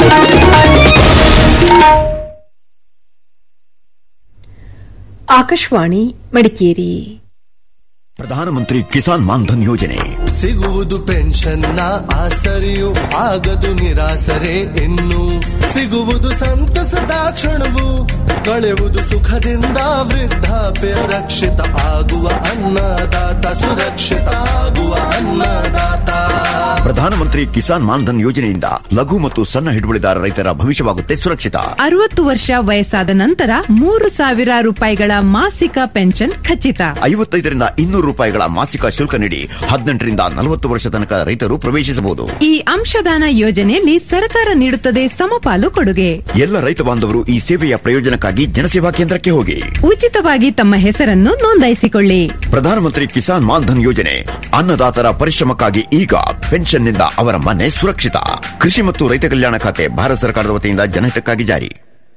ಆಕಾಶವಾಣಿ ಮಡಿಕೇರಿ ಪ್ರಧಾನಮಂತ್ರಿ ಕಿಸಾನ್ ಮಾನ್ಧನ್ ಯೋಜನೆ ಸಿಗುವುದು ಪೆನ್ಷನ್ನ ಆಸರೆಯು ಆಗದು ನಿರಾಸರೆ ಇನ್ನು ಸಿಗುವುದು ಸಂತಸದ ಕ್ಷಣವು ಕಳೆಯುವುದು ಸುಖದಿಂದ ವೃದ್ಧಾಪ್ಯ ರಕ್ಷಿತ ಆಗುವ ಅನ್ನದಾತ ಸುರಕ್ಷಿತ ಆಗುವ ಅನ್ನದಾತ ಪ್ರಧಾನಮಂತ್ರಿ ಕಿಸಾನ್ ಮಾನ್ಧನ್ ಯೋಜನೆಯಿಂದ ಲಘು ಮತ್ತು ಸಣ್ಣ ಹಿಡುವಳಿದಾರ ರೈತರ ಭವಿಷ್ಯವಾಗುತ್ತೆ ಸುರಕ್ಷಿತ ಅರವತ್ತು ವರ್ಷ ವಯಸ್ಸಾದ ನಂತರ ಮೂರು ಸಾವಿರ ರೂಪಾಯಿಗಳ ಮಾಸಿಕ ಪೆನ್ಷನ್ ಖಚಿತ ಐವತ್ತೈದರಿಂದ ಇನ್ನೂರು ರೂಪಾಯಿಗಳ ಮಾಸಿಕ ಶುಲ್ಕ ನೀಡಿ ಹದಿನೆಂಟರಿಂದ ನಲವತ್ತು ವರ್ಷ ತನಕ ರೈತರು ಪ್ರವೇಶಿಸಬಹುದು ಈ ಅಂಶದಾನ ಯೋಜನೆಯಲ್ಲಿ ಸರ್ಕಾರ ನೀಡುತ್ತದೆ ಸಮಪಾಲು ಕೊಡುಗೆ ಎಲ್ಲ ರೈತ ಬಾಂಧವರು ಈ ಸೇವೆಯ ಪ್ರಯೋಜನಕ್ಕಾಗಿ ಜನಸೇವಾ ಕೇಂದ್ರಕ್ಕೆ ಹೋಗಿ ಉಚಿತವಾಗಿ ತಮ್ಮ ಹೆಸರನ್ನು ನೋಂದಾಯಿಸಿಕೊಳ್ಳಿ ಪ್ರಧಾನಮಂತ್ರಿ ಕಿಸಾನ್ ಮಾನ್ಧನ್ ಯೋಜನೆ ಅನ್ನದಾತರ ಪರಿಶ್ರಮಕ್ಕಾಗಿ ಈಗ ಪೆನ್ಷನ್ನಿಂದ ಅವರ ಮನೆ ಸುರಕ್ಷಿತ ಕೃಷಿ ಮತ್ತು ರೈತ ಕಲ್ಯಾಣ ಖಾತೆ ಭಾರತ ಸರ್ಕಾರದ ವತಿಯಿಂದ ಜನಹಿತಕ್ಕಾಗಿ ಜಾರಿ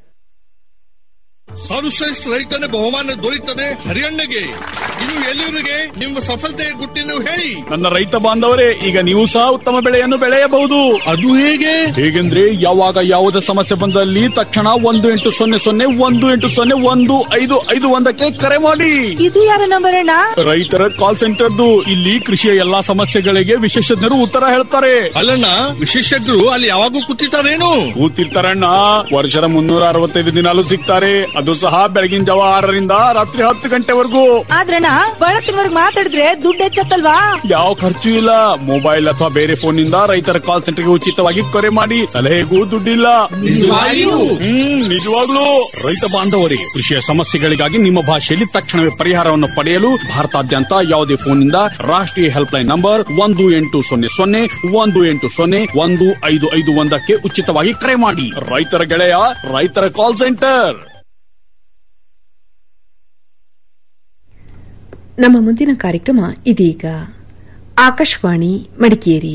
ಸರ್ವಶ್ರೇಷ್ಠ ರೈತನ ಬಹುಮಾನ ದೊರೆಯುತ್ತದೆ ಹರಿಯಣ್ಣಗೆ ಇದು ಎಲ್ಲಿವರಿಗೆ ನಿಮ್ಮ ಸಫಲತೆಯ ಗುಟ್ಟಿನ ಹೇಳಿ ನನ್ನ ರೈತ ಬಾಂಧವರೇ ಈಗ ನೀವು ಸಹ ಉತ್ತಮ ಬೆಳೆಯನ್ನು ಬೆಳೆಯಬಹುದು ಅದು ಹೇಗೆ ಹೇಗೆಂದ್ರೆ ಯಾವಾಗ ಯಾವುದೇ ಸಮಸ್ಯೆ ಬಂದಲ್ಲಿ ತಕ್ಷಣ ಒಂದು ಎಂಟು ಸೊನ್ನೆ ಸೊನ್ನೆ ಒಂದು ಎಂಟು ಸೊನ್ನೆ ಒಂದು ಐದು ಐದು ಒಂದಕ್ಕೆ ಕರೆ ಮಾಡಿ ಇದು ಯಾರ ನಂಬರ್ ಅಣ್ಣ ರೈತರ ಕಾಲ್ ಸೆಂಟರ್ದು ಇಲ್ಲಿ ಕೃಷಿಯ ಎಲ್ಲಾ ಸಮಸ್ಯೆಗಳಿಗೆ ವಿಶೇಷಜ್ಞರು ಉತ್ತರ ಹೇಳ್ತಾರೆ ಅಲ್ಲಣ್ಣ ವಿಶೇಷಜ್ಞರು ಅಲ್ಲಿ ಯಾವಾಗೂ ಕೂತಿರ್ತಾರೇನು ಕೂತಿರ್ತಾರಣ್ಣ ವರ್ಷದ ಮುನ್ನೂರ ಅರವತ್ತೈದು ದಿನಾಲು ಸಿಗ್ತಾರೆ ಅದು ಸಹ ಬೆಳಗಿನ ಜಾವ ಆರರಿಂದ ರಾತ್ರಿ ಹತ್ತು ಗಂಟೆವರೆಗೂ ಆದ್ರಣ್ಣ ಬಳತ್ತಿನವರ್ಗ್ ಮಾತಾಡಿದ್ರೆ ದುಡ್ಡು ಹೆಚ್ಚತ್ತಲ್ವಾ ಯಾವ ಖರ್ಚು ಇಲ್ಲ ಮೊಬೈಲ್ ಅಥವಾ ಬೇರೆ ಫೋನ್ ನಿಂದ ರೈತರ ಕಾಲ್ ಸೆಂಟರ್ಗೆ ಉಚಿತವಾಗಿ ಕರೆ ಮಾಡಿ ಸಲಹೆಗೂ ದುಡ್ಡಿಲ್ಲ ನಿಜವಾಗಿಯೂ? ಹ್ಮ್ ನಿಜವಾಗ್ಲೂ ರೈತ ಬಾಂಧವರಿಗೆ ಕೃಷಿಯ ಸಮಸ್ಯೆಗಳಿಗಾಗಿ ನಿಮ್ಮ ಭಾಷೆಯಲ್ಲಿ ತಕ್ಷಣವೇ ಪರಿಹಾರವನ್ನು ಪಡೆಯಲು ಭಾರತಾದ್ಯಂತ ಯಾವುದೇ ಫೋನ್ನಿಂದ ರಾಷ್ಟ್ರೀಯ ಹೆಲ್ಪ್ ಲೈನ್ ನಂಬರ್ ಒಂದು ಎಂಟು ಸೊನ್ನೆ ಸೊನ್ನೆ ಒಂದು ಎಂಟು ಸೊನ್ನೆ ಒಂದು ಐದು ಐದು ಒಂದಕ್ಕೆ ಉಚಿತವಾಗಿ ಕರೆ ಮಾಡಿ ರೈತರ ಗೆಳೆಯ ರೈತರ ಕಾಲ್ ಸೆಂಟರ್ ನಮ್ಮ ಮುಂದಿನ ಕಾರ್ಯಕ್ರಮ ಇದೀಗ ಆಕಾಶವಾಣಿ ಮಡಿಕೇರಿ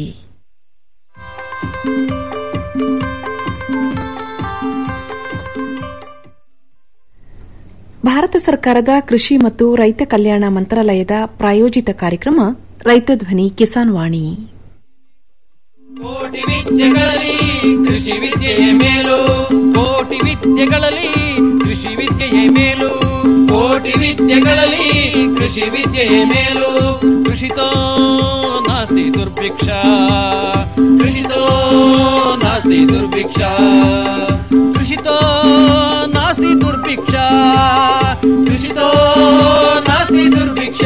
ಭಾರತ ಸರ್ಕಾರದ ಕೃಷಿ ಮತ್ತು ರೈತ ಕಲ್ಯಾಣ ಮಂತ್ರಾಲಯದ ಪ್ರಾಯೋಜಿತ ಕಾರ್ಯಕ್ರಮ ರೈತ ಧ್ವನಿ ಕಿಸಾನ್ ವಾಣಿ ಕೋಟಿ ವಿದ್ಯೆಗಳಲ್ಲಿ ಕೃಷಿ ವಿದ್ಯೆಯೇ ಮೇಲು ಕೋಟಿ ವಿದ್ಯೆಗಳಲ್ಲಿ ಕೃಷಿ ವಿದ್ಯೆಯೇ ಮೇಲು ಕೋಟಿ ವಿದ್ಯೆಗಳಲ್ಲಿ ಕೃಷಿ ವಿದ್ಯೆಯೇ ಮೇಲು ಕೃಷಿತೋ ನಾಸ್ತಿ ದುರ್ಭಿಕ್ಷ ಕೃಷಿತೋ ನಾಸ್ತಿ ದುರ್ಭಿಕ್ಷ ಕೃಷಿತೋ ನಾಸ್ತಿ ದುರ್ಭಿಕ್ಷ ಕೃಷಿತೋ ನಾಸ್ತಿ ದುರ್ಭಿಕ್ಷ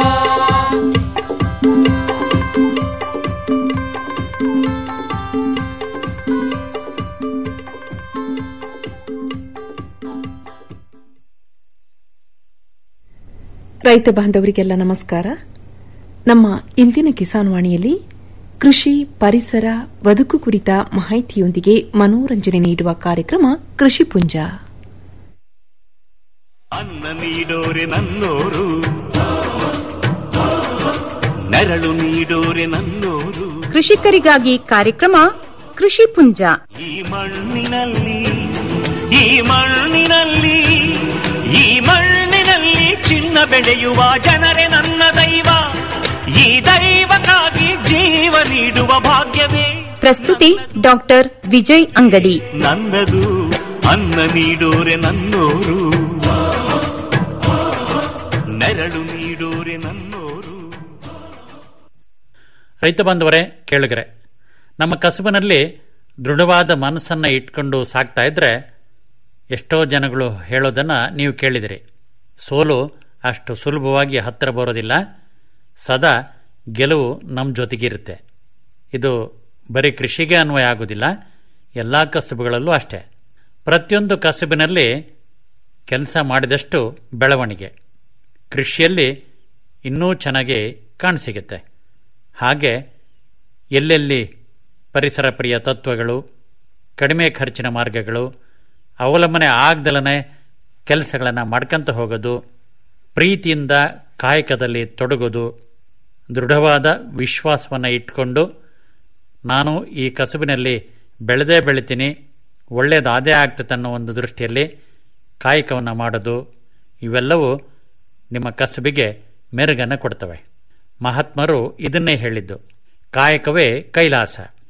ರೈತ ಬಾಂಧವರಿಗೆಲ್ಲ ನಮಸ್ಕಾರ ನಮ್ಮ ಇಂದಿನ ಕಿಸಾನ್ ವಾಣಿಯಲ್ಲಿ ಕೃಷಿ ಪರಿಸರ ಬದುಕು ಕುರಿತ ಮಾಹಿತಿಯೊಂದಿಗೆ ಮನೋರಂಜನೆ ನೀಡುವ ಕಾರ್ಯಕ್ರಮ ಕೃಷಿ ಪುಂಜ ಅನ್ನ ನೀಡೋರೆ ನನ್ನೋರು ನೆರಳು ನೀಡೋರೆ ನನ್ನೋರು ಕೃಷಿಕರಿಗಾಗಿ ಕಾರ್ಯಕ್ರಮ ಕೃಷಿ ಪುಂಜ ಈ ಮಣ್ಣಿನಲ್ಲಿ ಈ ಮಣ್ಣಿನಲ್ಲಿ ಈ ಮಣ್ಣಿನಲ್ಲಿ ಚಿನ್ನ ಬೆಳೆಯುವ ಜನರೇ ನನ್ನ ದೈವ ಈ ದೈವಕ್ಕಾಗಿ ಜೀವ ನೀಡುವ ಭಾಗ್ಯವೇ ಪ್ರಸ್ತುತಿ ಡಾಕ್ಟರ್ ವಿಜಯ್ ಅಂಗಡಿ ನನ್ನದು ಅನ್ನ ನೀಡೋರೆ ನನ್ನೋರು ನೆರಳು ನೀಡೋರೆ ನನ್ನೋರು ರೈತ ಬಾಂಧವರೇ ಕೇಳಿಗರೆ ನಮ್ಮ ಕಸುಬಿನಲ್ಲಿ ದೃಢವಾದ ಮನಸ್ಸನ್ನ ಇಟ್ಕೊಂಡು ಸಾಕ್ತಾ ಇದ್ರೆ ಎಷ್ಟೋ ಜನಗಳು ಹೇಳೋದನ್ನ ನೀವು ಕೇಳಿದಿರಿ ಸೋಲು ಅಷ್ಟು ಸುಲಭವಾಗಿ ಹತ್ತಿರ ಬರೋದಿಲ್ಲ ಸದಾ ಗೆಲುವು ನಮ್ಮ ಜೊತೆಗಿರುತ್ತೆ ಇದು ಬರೀ ಕೃಷಿಗೆ ಅನ್ವಯ ಆಗೋದಿಲ್ಲ ಎಲ್ಲ ಕಸುಬುಗಳಲ್ಲೂ ಅಷ್ಟೇ ಪ್ರತಿಯೊಂದು ಕಸುಬಿನಲ್ಲಿ ಕೆಲಸ ಮಾಡಿದಷ್ಟು ಬೆಳವಣಿಗೆ ಕೃಷಿಯಲ್ಲಿ ಇನ್ನೂ ಚೆನ್ನಾಗಿ ಕಾಣಸಿಗುತ್ತೆ ಹಾಗೆ ಎಲ್ಲೆಲ್ಲಿ ಪರಿಸರ ಪ್ರಿಯ ತತ್ವಗಳು ಕಡಿಮೆ ಖರ್ಚಿನ ಮಾರ್ಗಗಳು ಅವಲಂಬನೆ ಆಗ್ದಲನೆ ಕೆಲಸಗಳನ್ನು ಮಾಡ್ಕೊಂತ ಹೋಗೋದು ಪ್ರೀತಿಯಿಂದ ಕಾಯಕದಲ್ಲಿ ತೊಡಗೋದು ದೃಢವಾದ ವಿಶ್ವಾಸವನ್ನು ಇಟ್ಕೊಂಡು ನಾನು ಈ ಕಸುಬಿನಲ್ಲಿ ಬೆಳೆದೇ ಬೆಳಿತೀನಿ ಒಳ್ಳೆಯದಾದೇ ಆಗ್ತದೆ ಅನ್ನೋ ಒಂದು ದೃಷ್ಟಿಯಲ್ಲಿ ಕಾಯಕವನ್ನು ಮಾಡೋದು ಇವೆಲ್ಲವೂ ನಿಮ್ಮ ಕಸುಬಿಗೆ ಮೆರುಗನ್ನು ಕೊಡ್ತವೆ ಮಹಾತ್ಮರು ಇದನ್ನೇ ಹೇಳಿದ್ದು ಕಾಯಕವೇ ಕೈಲಾಸ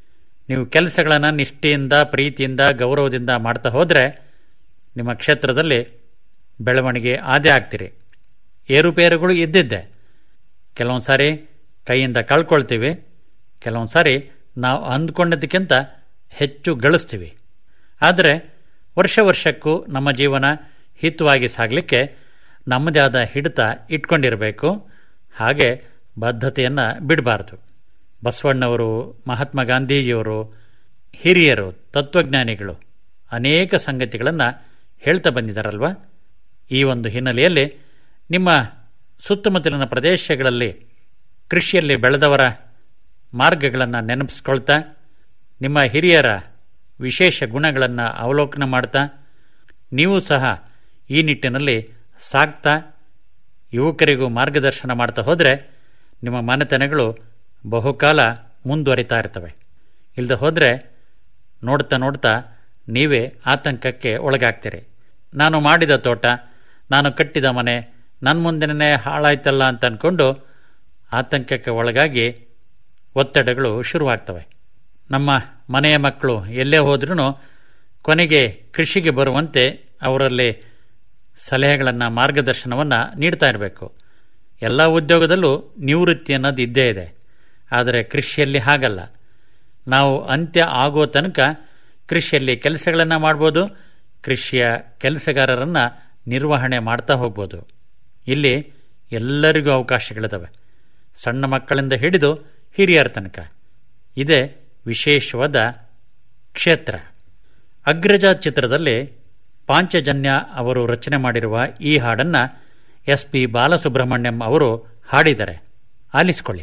ನೀವು ಕೆಲಸಗಳನ್ನು ನಿಷ್ಠೆಯಿಂದ ಪ್ರೀತಿಯಿಂದ ಗೌರವದಿಂದ ಮಾಡ್ತಾ ಹೋದರೆ ನಿಮ್ಮ ಕ್ಷೇತ್ರದಲ್ಲಿ ಬೆಳವಣಿಗೆ ಆದೇ ಆಗ್ತೀರಿ ಏರುಪೇರುಗಳು ಇದ್ದಿದ್ದೆ ಕೆಲವೊಂದು ಸಾರಿ ಕೈಯಿಂದ ಕಳ್ಕೊಳ್ತೀವಿ ಕೆಲವೊಂದು ಸಾರಿ ನಾವು ಅಂದ್ಕೊಂಡದಕ್ಕಿಂತ ಹೆಚ್ಚು ಗಳಿಸ್ತೀವಿ ಆದರೆ ವರ್ಷ ವರ್ಷಕ್ಕೂ ನಮ್ಮ ಜೀವನ ಹಿತವಾಗಿ ಸಾಗಲಿಕ್ಕೆ ನಮ್ಮದೇ ಆದ ಹಿಡಿತ ಇಟ್ಕೊಂಡಿರಬೇಕು ಹಾಗೆ ಬದ್ಧತೆಯನ್ನು ಬಿಡಬಾರ್ದು ಬಸವಣ್ಣವರು ಮಹಾತ್ಮ ಗಾಂಧೀಜಿಯವರು ಹಿರಿಯರು ತತ್ವಜ್ಞಾನಿಗಳು ಅನೇಕ ಸಂಗತಿಗಳನ್ನು ಹೇಳ್ತಾ ಬಂದಿದ್ದಾರಲ್ವ ಈ ಒಂದು ಹಿನ್ನೆಲೆಯಲ್ಲಿ ನಿಮ್ಮ ಸುತ್ತಮುತ್ತಲಿನ ಪ್ರದೇಶಗಳಲ್ಲಿ ಕೃಷಿಯಲ್ಲಿ ಬೆಳೆದವರ ಮಾರ್ಗಗಳನ್ನು ನೆನಪಿಸ್ಕೊಳ್ತಾ ನಿಮ್ಮ ಹಿರಿಯರ ವಿಶೇಷ ಗುಣಗಳನ್ನು ಅವಲೋಕನ ಮಾಡ್ತಾ ನೀವು ಸಹ ಈ ನಿಟ್ಟಿನಲ್ಲಿ ಸಾಗ್ತಾ ಯುವಕರಿಗೂ ಮಾರ್ಗದರ್ಶನ ಮಾಡ್ತಾ ಹೋದರೆ ನಿಮ್ಮ ಮನೆತನಗಳು ಬಹುಕಾಲ ಮುಂದುವರಿತಾ ಇರ್ತವೆ ಇಲ್ಲದೆ ಹೋದರೆ ನೋಡ್ತಾ ನೋಡ್ತಾ ನೀವೇ ಆತಂಕಕ್ಕೆ ಒಳಗಾಗ್ತೀರಿ ನಾನು ಮಾಡಿದ ತೋಟ ನಾನು ಕಟ್ಟಿದ ಮನೆ ನನ್ನ ಮುಂದೆನೇ ಹಾಳಾಯ್ತಲ್ಲ ಅಂತ ಅಂದ್ಕೊಂಡು ಆತಂಕಕ್ಕೆ ಒಳಗಾಗಿ ಒತ್ತಡಗಳು ಶುರುವಾಗ್ತವೆ ನಮ್ಮ ಮನೆಯ ಮಕ್ಕಳು ಎಲ್ಲೇ ಹೋದ್ರೂ ಕೊನೆಗೆ ಕೃಷಿಗೆ ಬರುವಂತೆ ಅವರಲ್ಲಿ ಸಲಹೆಗಳನ್ನು ಮಾರ್ಗದರ್ಶನವನ್ನು ನೀಡ್ತಾ ಇರಬೇಕು ಎಲ್ಲ ಉದ್ಯೋಗದಲ್ಲೂ ನಿವೃತ್ತಿ ಅನ್ನೋದು ಇದ್ದೇ ಇದೆ ಆದರೆ ಕೃಷಿಯಲ್ಲಿ ಹಾಗಲ್ಲ ನಾವು ಅಂತ್ಯ ಆಗೋ ತನಕ ಕೃಷಿಯಲ್ಲಿ ಕೆಲಸಗಳನ್ನು ಮಾಡ್ಬೋದು ಕೃಷಿಯ ಕೆಲಸಗಾರರನ್ನು ನಿರ್ವಹಣೆ ಮಾಡ್ತಾ ಹೋಗ್ಬೋದು ಇಲ್ಲಿ ಎಲ್ಲರಿಗೂ ಅವಕಾಶಗಳಿದ್ದಾವೆ ಸಣ್ಣ ಮಕ್ಕಳಿಂದ ಹಿಡಿದು ಹಿರಿಯರ ತನಕ ಇದೇ ವಿಶೇಷವಾದ ಕ್ಷೇತ್ರ ಅಗ್ರಜ ಚಿತ್ರದಲ್ಲಿ ಪಾಂಚಜನ್ಯ ಅವರು ರಚನೆ ಮಾಡಿರುವ ಈ ಹಾಡನ್ನು ಎಸ್ ಪಿ ಬಾಲಸುಬ್ರಹ್ಮಣ್ಯಂ ಅವರು ಹಾಡಿದ್ದಾರೆ ಆಲಿಸಿಕೊಳ್ಳಿ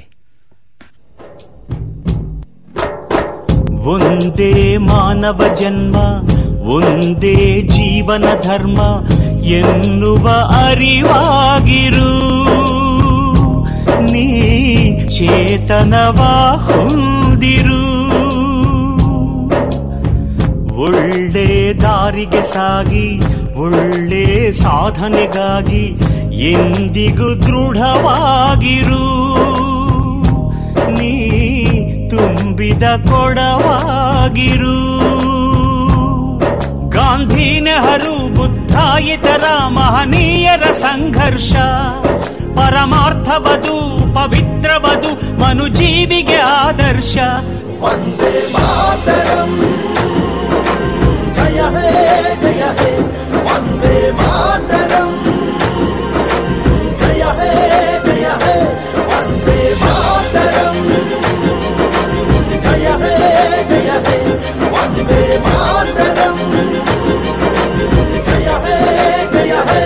ಒಂದೇ ಮಾನವ ಜನ್ಮ ಒಂದೇ ಜೀವನ ಧರ್ಮ ಎನ್ನುವ ಅರಿವಾಗಿರು ನೀ ಚೇತನವ ಹೊಂದಿರು ಒಳ್ಳೆ ದಾರಿಗೆ ಸಾಗಿ ಒಳ್ಳೆ ಸಾಧನೆಗಾಗಿ ಎಂದಿಗೂ ದೃಢವಾಗಿರು ನೀ ತುಂಬಿದ ಕೊಡವಾಗಿರು ಗಾಂಧಿ ನೆಹರು ಬುದ್ಧ ಇತರ ಮಹನೀಯರ ಸಂಘರ್ಷ ಪರಮಾರ್ಥವದು ಪವಿತ್ರವದು ಮನುಜೀವಿಗೆ ಆದರ್ಶ ವಂದೇ ಮಾತರಂ ಜಯ ಹೇ ಜಯ ಹೇ ವಂದೇ ಮಾತರಂ ಜಯ ಹೇ ಜಯ ಹೇ ವಂದೇ ಮಾತರಂ ಜಯ ಹೇ ಜಯ ಹೇ ವಂದೇ ಮಾತರಂ ಜಯ ಹೇ ಜಯ ಹೇ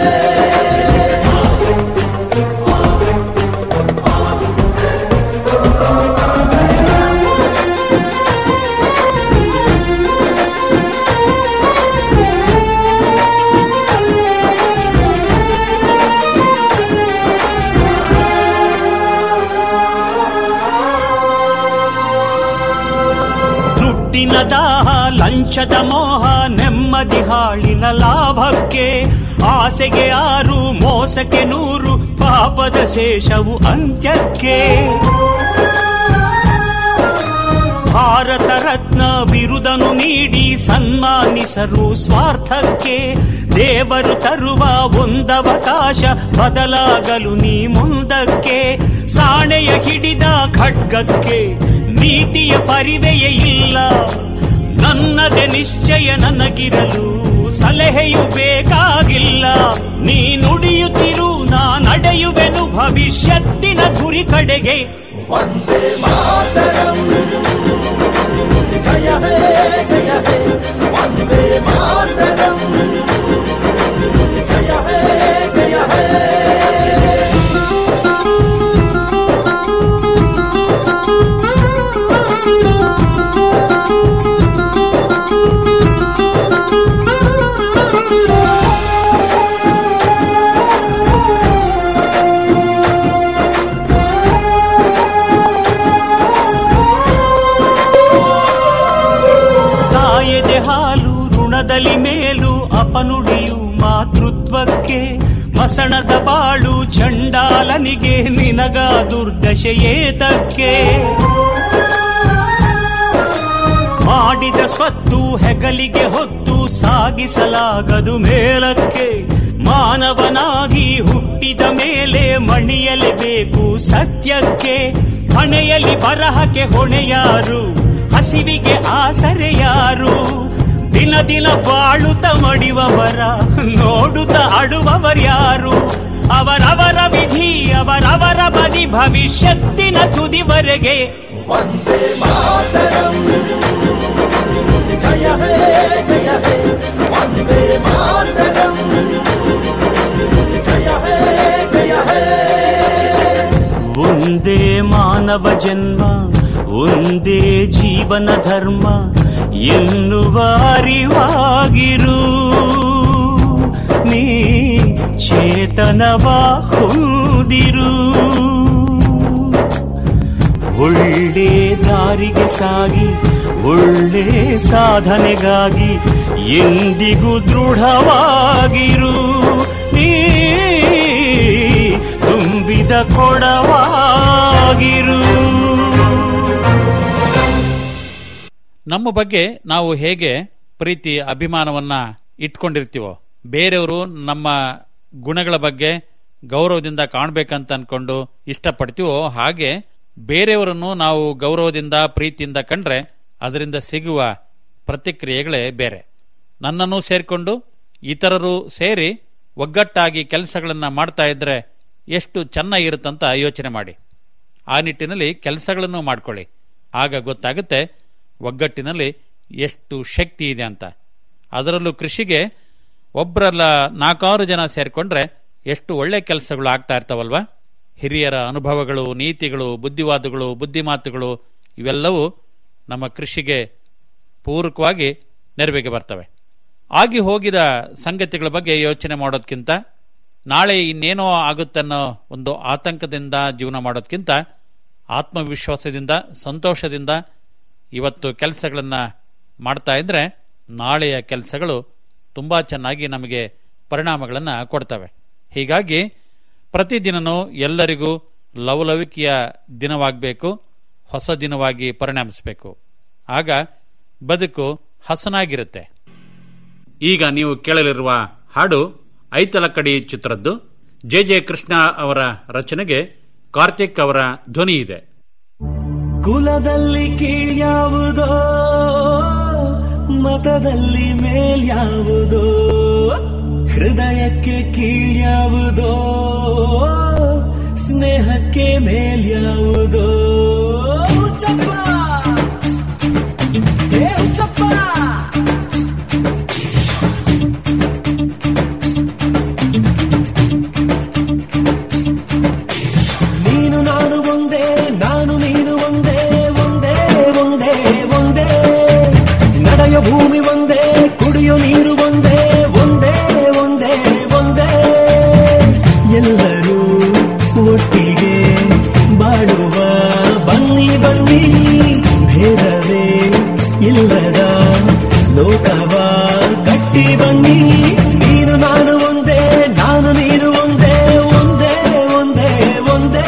ದುಡ್ಡಿನ ದಾಹ ಲಂಚದ ಮೋಹ ನೆಮ್ಮದಿ ಹಾಳಿನ ಲಾಭಕ್ಕೆ ಆಸೆಗೆ ಆರು ಮೋಸಕ್ಕೆ ನೂರು ಪಾಪದ ಶೇಷವು ಅಂತ್ಯಕ್ಕೆ ಭಾರತ ರತ್ನ ಬಿರುದನು ನೀಡಿ ಸನ್ಮಾನಿಸರು ಸ್ವಾರ್ಥಕ್ಕೆ ದೇವರು ತರುವ ಒಂದವಕಾಶ ಬದಲಾಗಲು ನೀ ಮುಂದಕ್ಕೆ ಸಾಣೆಯ ಹಿಡಿದ ಖಡ್ಗಕ್ಕೆ ನೀತಿಯ ಪರಿವೆಯೇ ಇಲ್ಲ ನನ್ನದೆ ನಿಶ್ಚಯ ನನಗಿರಲು ಸಲಹೆಯು ಬೇಕಾಗಿಲ್ಲ ನೀ ನುಡಿಯುತ್ತಿರು ನಾ ನಡೆಯುವೆನು ಭವಿಷ್ಯತ್ತಿನ ಗುರಿ ಕಡೆಗೆ ವಂದೇ ಮಾತರಂ ಜಯ ಹೇ ಜಯ ಹೇ ವಂದೇ ಮಾತರಂ ಜಯ ಹೇ ಜಯ ಹೇ ತಾಯದೆ ಹಾಲು ಋಣದಲ್ಲಿ ಮೇಲು ಅಪನುಡಿಯು ಮಾತೃತ್ವಕ್ಕೆ ಮಸಣದ ಬಾಳು ಚಂಡಾಲನಿಗೆ ನಿನಗ ದುರ್ದಶೆಯೇತಕ್ಕೆ ಮಾಡಿದ ಸ್ವತ್ತು ಹೆಗಲಿಗೆ ಹೊತ್ತು ಸಾಗಿಸಲಾಗದು ಮೇಲಕ್ಕೆ ಮಾನವನಾಗಿ ಹುಟ್ಟಿದ ಮೇಲೆ ಮಣಿಯಲೇಬೇಕು ಸತ್ಯಕ್ಕೆ ಹಣೆಯಲ್ಲಿ ಬರಹಕ್ಕೆ ಹೊಣೆಯಾರು ಹಸಿವಿಗೆ ಆಸರೆ ಯಾರು ದಿನ ದಿನ ಬಾಳುತ್ತ ಮಡಿವವರ ನೋಡುತ್ತ ಅಡುವವರ್ಯಾರು ಅವರವರ ವಿಧಿ ಅವರವರ ಬದಿ ಭವಿಷ್ಯತ್ತಿನ ತುದಿವರೆಗೆ ವಂದೇ ಮಾತರಂ ಜಯ ಹೇ ಜಯ ಹೇ ವಂದೇ ಮಾತರಂ ಜಯ ಹೇ ಜಯ ಹೇ ಒಂದೇ ಮಾನವ ಜನ್ಮ ಒಂದೇ ಜೀವನ ಧರ್ಮ ಎನ್ನುವ ಅರಿವಾಗಿರು ನೀ ಚೇತನವ ಹೊಂದಿರು ಒಳ್ಳೆ ದಾರಿಗೆ ಸಾಗಿ ಒಳ್ಳೆ ಸಾಧನೆಗಾಗಿ ಎಂದಿಗೂ ದೃಢವಾಗಿರು ನೀ ತುಂಬಿದ ಕೊಡವಾಗಿರು ನಮ್ಮ ಬಗ್ಗೆ ನಾವು ಹೇಗೆ ಪ್ರೀತಿ ಅಭಿಮಾನವನ್ನ ಇಟ್ಕೊಂಡಿರ್ತೀವೋ ಬೇರೆಯವರು ನಮ್ಮ ಗುಣಗಳ ಬಗ್ಗೆ ಗೌರವದಿಂದ ಕಾಣಬೇಕಂತ ಅನ್ಕೊಂಡು ಇಷ್ಟಪಡ್ತೀವೋ ಹಾಗೆ ಬೇರೆಯವರನ್ನು ನಾವು ಗೌರವದಿಂದ ಪ್ರೀತಿಯಿಂದ ಕಂಡ್ರೆ ಅದರಿಂದ ಸಿಗುವ ಪ್ರತಿಕ್ರಿಯೆಗಳೇ ಬೇರೆ ನನ್ನನ್ನು ಸೇರಿಕೊಂಡು ಇತರರು ಸೇರಿ ಒಗ್ಗಟ್ಟಾಗಿ ಕೆಲಸಗಳನ್ನ ಮಾಡ್ತಾ ಇದ್ರೆ ಎಷ್ಟು ಚೆನ್ನಾಗಿರುತ್ತಂತ ಯೋಚನೆ ಮಾಡಿ ಆ ನಿಟ್ಟಿನಲ್ಲಿ ಕೆಲಸಗಳನ್ನು ಮಾಡ್ಕೊಳ್ಳಿ ಆಗ ಗೊತ್ತಾಗುತ್ತೆ ಒಗ್ಗಟ್ಟಿನಲ್ಲಿ ಎಷ್ಟು ಶಕ್ತಿ ಇದೆ ಅಂತ ಅದರಲ್ಲೂ ಕೃಷಿಗೆ ಒಬ್ಬರಲ್ಲ ನಾಲ್ಕಾರು ಜನ ಸೇರ್ಕೊಂಡ್ರೆ ಎಷ್ಟು ಒಳ್ಳೆ ಕೆಲಸಗಳು ಆಗ್ತಾ ಇರ್ತಾವಲ್ವಾ ಹಿರಿಯರ ಅನುಭವಗಳು ನೀತಿಗಳು ಬುದ್ಧಿವಾದಗಳು ಬುದ್ಧಿಮಾತುಗಳು ಇವೆಲ್ಲವೂ ನಮ್ಮ ಕೃಷಿಗೆ ಪೂರಕವಾಗಿ ನೆರವಿಗೆ ಬರ್ತವೆ ಆಗಿ ಹೋಗಿದ ಸಂಗತಿಗಳ ಬಗ್ಗೆ ಯೋಚನೆ ಮಾಡೋದ್ಕಿಂತ ನಾಳೆ ಇನ್ನೇನೋ ಆಗುತ್ತನ್ನೋ ಒಂದು ಆತಂಕದಿಂದ ಜೀವನ ಮಾಡೋದ್ಕಿಂತ ಆತ್ಮವಿಶ್ವಾಸದಿಂದ ಸಂತೋಷದಿಂದ ಇವತ್ತು ಕೆಲಸಗಳನ್ನ ಮಾಡ್ತಾ ಇದ್ರೆ ನಾಳೆಯ ಕೆಲಸಗಳು ತುಂಬಾ ಚೆನ್ನಾಗಿ ನಮಗೆ ಪರಿಣಾಮಗಳನ್ನು ಕೊಡ್ತವೆ ಹೀಗಾಗಿ ಪ್ರತಿದಿನನೂ ಎಲ್ಲರಿಗೂ ಲವಲವಿಕೆಯ ದಿನವಾಗಬೇಕು ಹೊಸ ದಿನವಾಗಿ ಪರಿಣಮಿಸಬೇಕು ಆಗ ಬದುಕು ಹಸನಾಗಿರುತ್ತೆ ಈಗ ನೀವು ಕೇಳಲಿರುವ ಹಾಡು ಐತಲಕಡಿ ಚಿತ್ರದ್ದು ಜೆ ಜೆ ಕೃಷ್ಣ ಅವರ ರಚನೆಗೆ ಕಾರ್ತಿಕ್ ಅವರ ಧ್ವನಿ ಇದೆ ಕುಲದಲ್ಲಿ ಕೀಳ್ಯಾವುದೋ ಮತದಲ್ಲಿ ಮೇಲ್ಯಾವುದೋ ಹೃದಯಕ್ಕೆ ಕೀಳ್ಯಾವುದೋ ಸ್ನೇಹಕ್ಕೆ ಮೇಲ್ಯಾವುದೋ ಹುಚ್ಚಪ್ಪ ಏ ಹುಚ್ಚಪ್ಪ ನೀನು ನಾನು ಒಂದೇ ನಾನು ನೀನು ಒಂದೇ ಒಂದೇ ಒಂದೇ ಒಂದೇ ನಡೆಯ ಭೂಮಿ ಒಂದೇ ಕುಡಿಯೋ ನೀರು ಒಂದೇ ಒಂದೇ ಒಂದೇ ಒಂದೇ ಎಲ್ಲರೂ ಒಟ್ಟಿಗೆ ಬಾಳುವ ಬನ್ನಿ ಬನ್ನಿ ಭೇದವೇ ಇಲ್ಲದ ಲೋಕವ ಕಟ್ಟಿ ಬನ್ನಿ ನೀನು ನಾನು ಒಂದೇ ನಾನು ನೀನು ಒಂದೇ ಒಂದೇ ಒಂದೇ ಒಂದೇ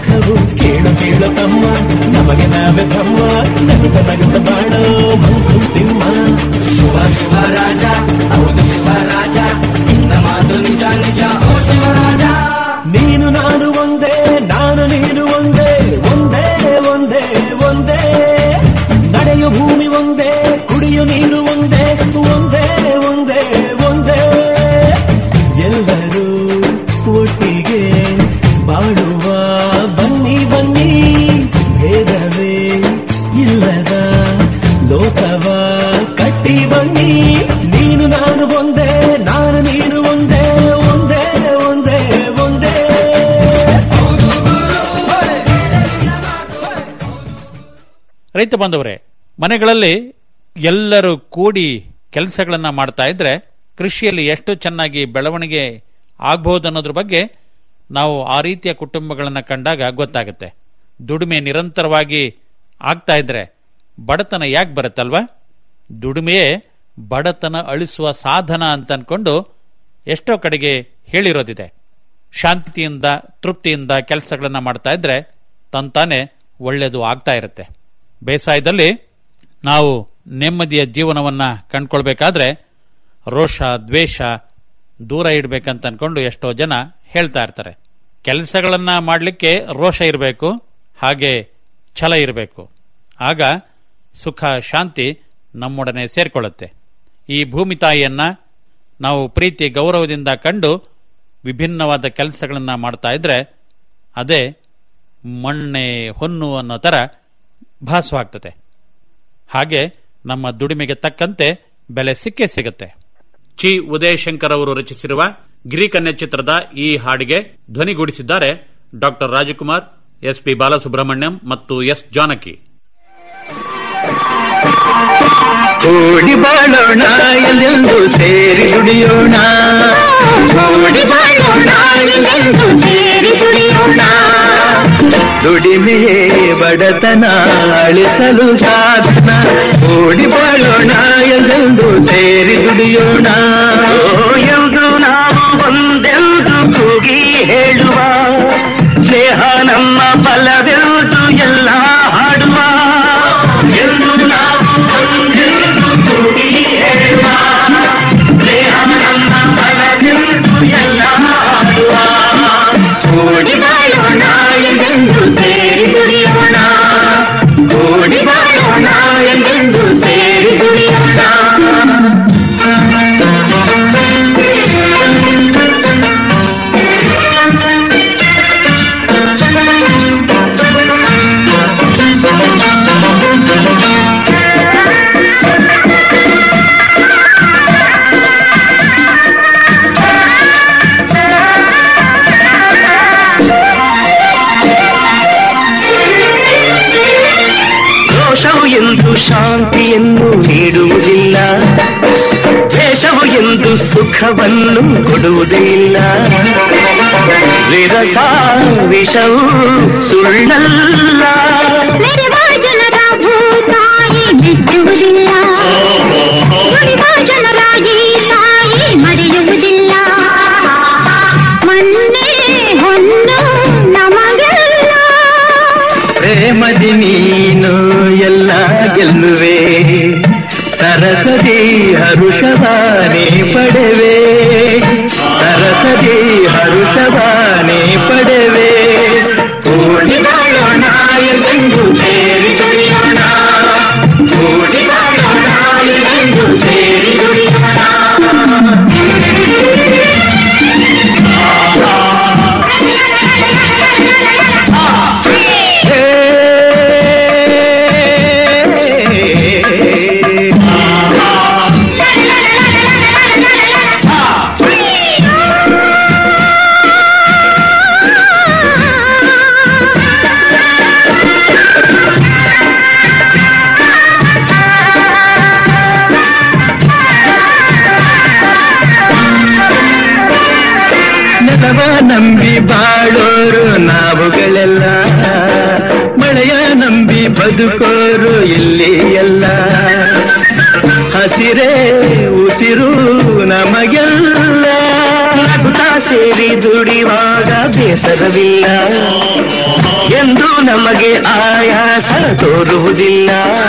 ಸುಖವು ಕೇಳು ಕೇಳು ತಮ್ಮ ನಮಗೆ ನಾವೇ ತಮ್ಮ ನಗುತ್ತ ನಗುತ್ತ ಬಾಳೋ ಮಂಕುತಿಮ್ಮ ಶಿವ ಶಿವರಾಜ ಹೌದು ಶಿವರಾಜ ನಿನ್ನ ಮಾತು ನಿಜ ನಿಜ ಓ ಶಿವರಾಜ ನೀನು ನಾನು ಒಂದೇ ನಾನು ನೀನು ಒಂದೇ ಒಂದೇ ಒಂದೇ ಒಂದೇ ನಡೆಯು ಭೂಮಿ ಒಂದೇ ಕುಡಿಯು ನೀರು ಒಂದೇ ಒಂದೇ ಒಂದೇ ಒಂದೇ ಎಲ್ಲರೂ ಒಟ್ಟಿಗೆ ಬಾಳುವ ಬನ್ನಿ ಬನ್ನಿ ಭೇದವೇ ಇಲ್ಲದ ಲೋಕವ ಕಟ್ಟಿ ಬನ್ನಿ ನೀನು ನಾನು ಒಂದೇ ನಾನು ನೀನು ಒಂದೇ ಒಂದೇ ಒಂದೇ ಒಂದೇ ರೈತ ಬಾಂಧವರೇ ಮನೆಗಳಲ್ಲಿ ಎಲ್ಲರೂ ಕೂಡಿ ಕೆಲಸಗಳನ್ನ ಮಾಡ್ತಾ ಇದ್ರೆ ಕೃಷಿಯಲ್ಲಿ ಎಷ್ಟು ಚೆನ್ನಾಗಿ ಬೆಳವಣಿಗೆ ಆಗಬಹುದು ಅನ್ನೋದ್ರ ಬಗ್ಗೆ ನಾವು ಆ ರೀತಿಯ ಕುಟುಂಬಗಳನ್ನ ಕಂಡಾಗ ಗೊತ್ತಾಗುತ್ತೆ ದುಡಿಮೆ ನಿರಂತರವಾಗಿ ಆಗ್ತಾ ಇದ್ರೆ ಬಡತನ ಯಾಕೆ ಬರುತ್ತಲ್ವಾ ದುಡಿಮೆಯೇ ಬಡತನ ಅಳಿಸುವ ಸಾಧನ ಅಂತ ಅನ್ಕೊಂಡು ಎಷ್ಟೋ ಕಡೆಗೆ ಹೇಳಿರೋದಿದೆ ಶಾಂತಿಯಿಂದ ತೃಪ್ತಿಯಿಂದ ಕೆಲಸಗಳನ್ನ ಮಾಡ್ತಾ ಇದ್ರೆ ತಂತಾನೆ ಒಳ್ಳೆಯದು ಆಗ್ತಾ ಇರುತ್ತೆ ಬೇಸಾಯದಲ್ಲಿ ನಾವು ನೆಮ್ಮದಿಯ ಜೀವನವನ್ನ ಕಂಡ್ಕೊಳ್ಬೇಕಾದ್ರೆ ರೋಷ ದ್ವೇಷ ದೂರ ಇಡಬೇಕಂತ ಅನ್ಕೊಂಡು ಎಷ್ಟೋ ಜನ ಹೇಳ್ತಾ ಇರ್ತಾರೆ ಕೆಲಸಗಳನ್ನ ಮಾಡಲಿಕ್ಕೆ ರೋಷ ಇರಬೇಕು ಹಾಗೆ ಛಲ ಇರಬೇಕು ಆಗ ಸುಖ ಶಾಂತಿ ನಮ್ಮೊಡನೆ ಸೇರ್ಕೊಳ್ಳುತ್ತೆ ಈ ಭೂಮಿ ತಾಯಿಯನ್ನ ನಾವು ಪ್ರೀತಿ ಗೌರವದಿಂದ ಕಂಡು ವಿಭಿನ್ನವಾದ ಕೆಲಸಗಳನ್ನ ಮಾಡ್ತಾ ಇದ್ರೆ ಅದೇ ಮಣ್ಣೆ ಹೊನ್ನು ಅನ್ನೋ ತರ ಭಾಸವಾಗ್ತದೆ ಹಾಗೆ ನಮ್ಮ ದುಡಿಮೆಗೆ ತಕ್ಕಂತೆ ಬೆಲೆ ಸಿಕ್ಕೇ ಸಿಗುತ್ತೆ ಚಿ ಉದಯಶಂಕರ್ ಅವರು ರಚಿಸಿರುವ ಗಿರಿಕನ್ಯಾ ಚಿತ್ರದ ಈ ಹಾಡಿಗೆ ಧ್ವನಿಗೂಡಿಸಿದ್ದಾರೆ doctor Rajkumar S P Balasubrahmanyam ಮತ್ತು ಎಸ್ ಜಾನಕಿ ಕೂಡಿ ಬಾಳೋಣ ಎಲ್ಲೆಂದು ಸೇರಿ ದುಡಿಯೋಣ ಕೂಡಿ ಬಾಳೋಣ ಎಲ್ಲೆಂದು ಸೇರಿ ದುಡಿಯೋಣ ದುಡಿಮೆಯೇ ಬಡತನ ಅಳಿಸಲು ಸಾಧನ ಕೂಡಿ ಬಾಳೋಣ ಎಲ್ಲೆಂದು ಸೇರಿ ದುಡಿಯೋಣ ಎಂದು ನಾವು ಒಂದೆಂದು ಕೂಗಿ ಹೇಳುವ ಸ್ನೇಹ ನಮ್ಮ ಬಲವೆಂದು ಎಲ್ಲ ಹಾಡುವ ಎಂದು ನಾವು ಒಂದೆಂದು ಕೂಗಿ ಹೇಳುವ ಸ್ನೇಹ ನಮ್ಮ ಬಲವೆಂದು ಎಲ್ಲ ಹಾಡುವ ಕೂಡಿ ಬಾಳೋಣ ಎಂದೆಂದು ಸೇರಿ ದುಡಿಯೋಣ ಕೂಡಿ ಬಾಳೋಣ ಎಂದೆಂದು ಸೇರಿ ದುಡಿಯೋಣ ರೋಷವು ಎಂದು ಶಾಂತಿಯನ್ನು ನೀಡುವುದಿಲ್ಲ ದ್ವೇಷವು ಎಂದು ಸುಖವನ್ನು ಕೊಡುವುದೇ ಇಲ್ಲ ವಿರಸ ವಿಷವು ಸುಳ್ಳಲ್ಲ ಮೆರೆವ ಜನರ ಭೂತಾಯಿ ಮೆಚ್ಚುವುದಿಲ್ಲ ನುಡಿವ ಜನರ ಈ ತಾಯಿ ಮರೆಯುವುದಿಲ್ಲ ಮಣ್ಣೆ ಹೊನ್ನು ನಮಗೆಲ್ಲ ಪ್ರೇಮದಿ ನೀನು ಎಲ್ಲ ಗೆಲ್ಲುವೆ ಸರಸದಿ ಹರುಷವಾನೇ ಪಡೆವೆ ಸರಸದಿ ಹರುಷವಾನೇ ಪಡೆವೆ ಕೂಡಿ ಬಾಳೋಣ ಎಂದು ಸೇರಿ ದುಡಿಯೋಣ ಕೂಡಿ ಬಾಳೋಣ ಎಂದು ಸೇರಿ ದುಡಿಯೋಣ ನೆಲವ ನಂಬಿ ಬಾಳೋರು ನಾವುಗಳೆಲ್ಲ ಮಳೆಯ ನಂಬಿ ಬದುಕೋರು ಇಲ್ಲಿ ಎಲ್ಲ ಹಸಿರೇ ಉಸಿರು ನಮಗೆಲ್ಲ ನಗುತ್ತಾ ಸೇರಿ ದುಡಿವಾಗ ಬೇಸರವಿಲ್ಲ ಎಂದು ನಮಗೆ ಆಯಾಸ ತೋರುವುದಿಲ್ಲ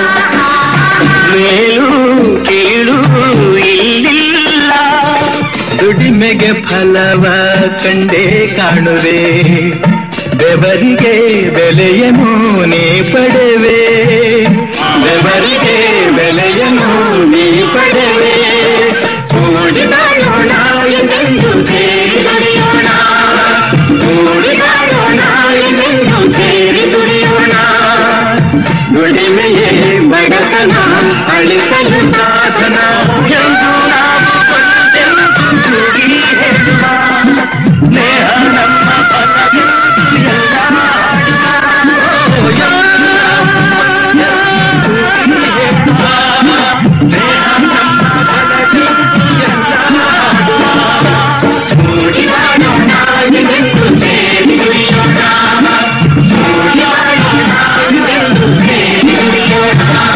ಮೇಲು ಕೀಳು ಇಲ್ಲಿಲ್ಲ ದುಡಿಮೆಗೆ ಫಲವ ಕಂಡೇ ಕಾಣುವೆ ಬೆವರಿಗೆ ಬೆಲೆಯನ್ನು ನೀ ಪಡೆವೆ ಬೆವರಿಗೆ ಬೆಲೆಯನ್ನು ನೀ ಪಡೆವೆ ಕೂಡಿ ಬಾಳೋಣ ಎಂದೆಂದು ಸೇರಿ ದುಡಿಯೋಣ ಕೂಡಿ ಬಾಳೋಣ ಎಂದೆಂದು ಸೇರಿ ದುಡಿಯೋಣ ದುಡಿಮೆಯೇ ಬಡತನ ಅಳಿಸಲು ಸಾಧನ ಎಂದು ನಾವು ಒಂದೆಂದು ಕೂಡಿ ಹೇಳುವ ಸ್ನೇಹ ನಮ್ಮ ಫಲವೆಂದು ಎಲ್ಲ ಹಾಡುವ. ಓ, ಎಂದು ನಾವು ಒಂದೆಂದು ಕೂಡಿ ಹೇಳುವ. ಸ್ನೇಹ ನಮ್ಮ ಫಲವೆಂದು ಎಲ್ಲ ಹಾಡುವ. ಕೂಡಿ ಬಾಳೋಣ ಎಂದೆಂದು ಸೇರಿ ದುಡಿಯೋಣ ಕೂಡಿ ಬಾಳೋಣ ಎಂದೆಂದು ಸೇರಿ ದುಡಿಯೋಣ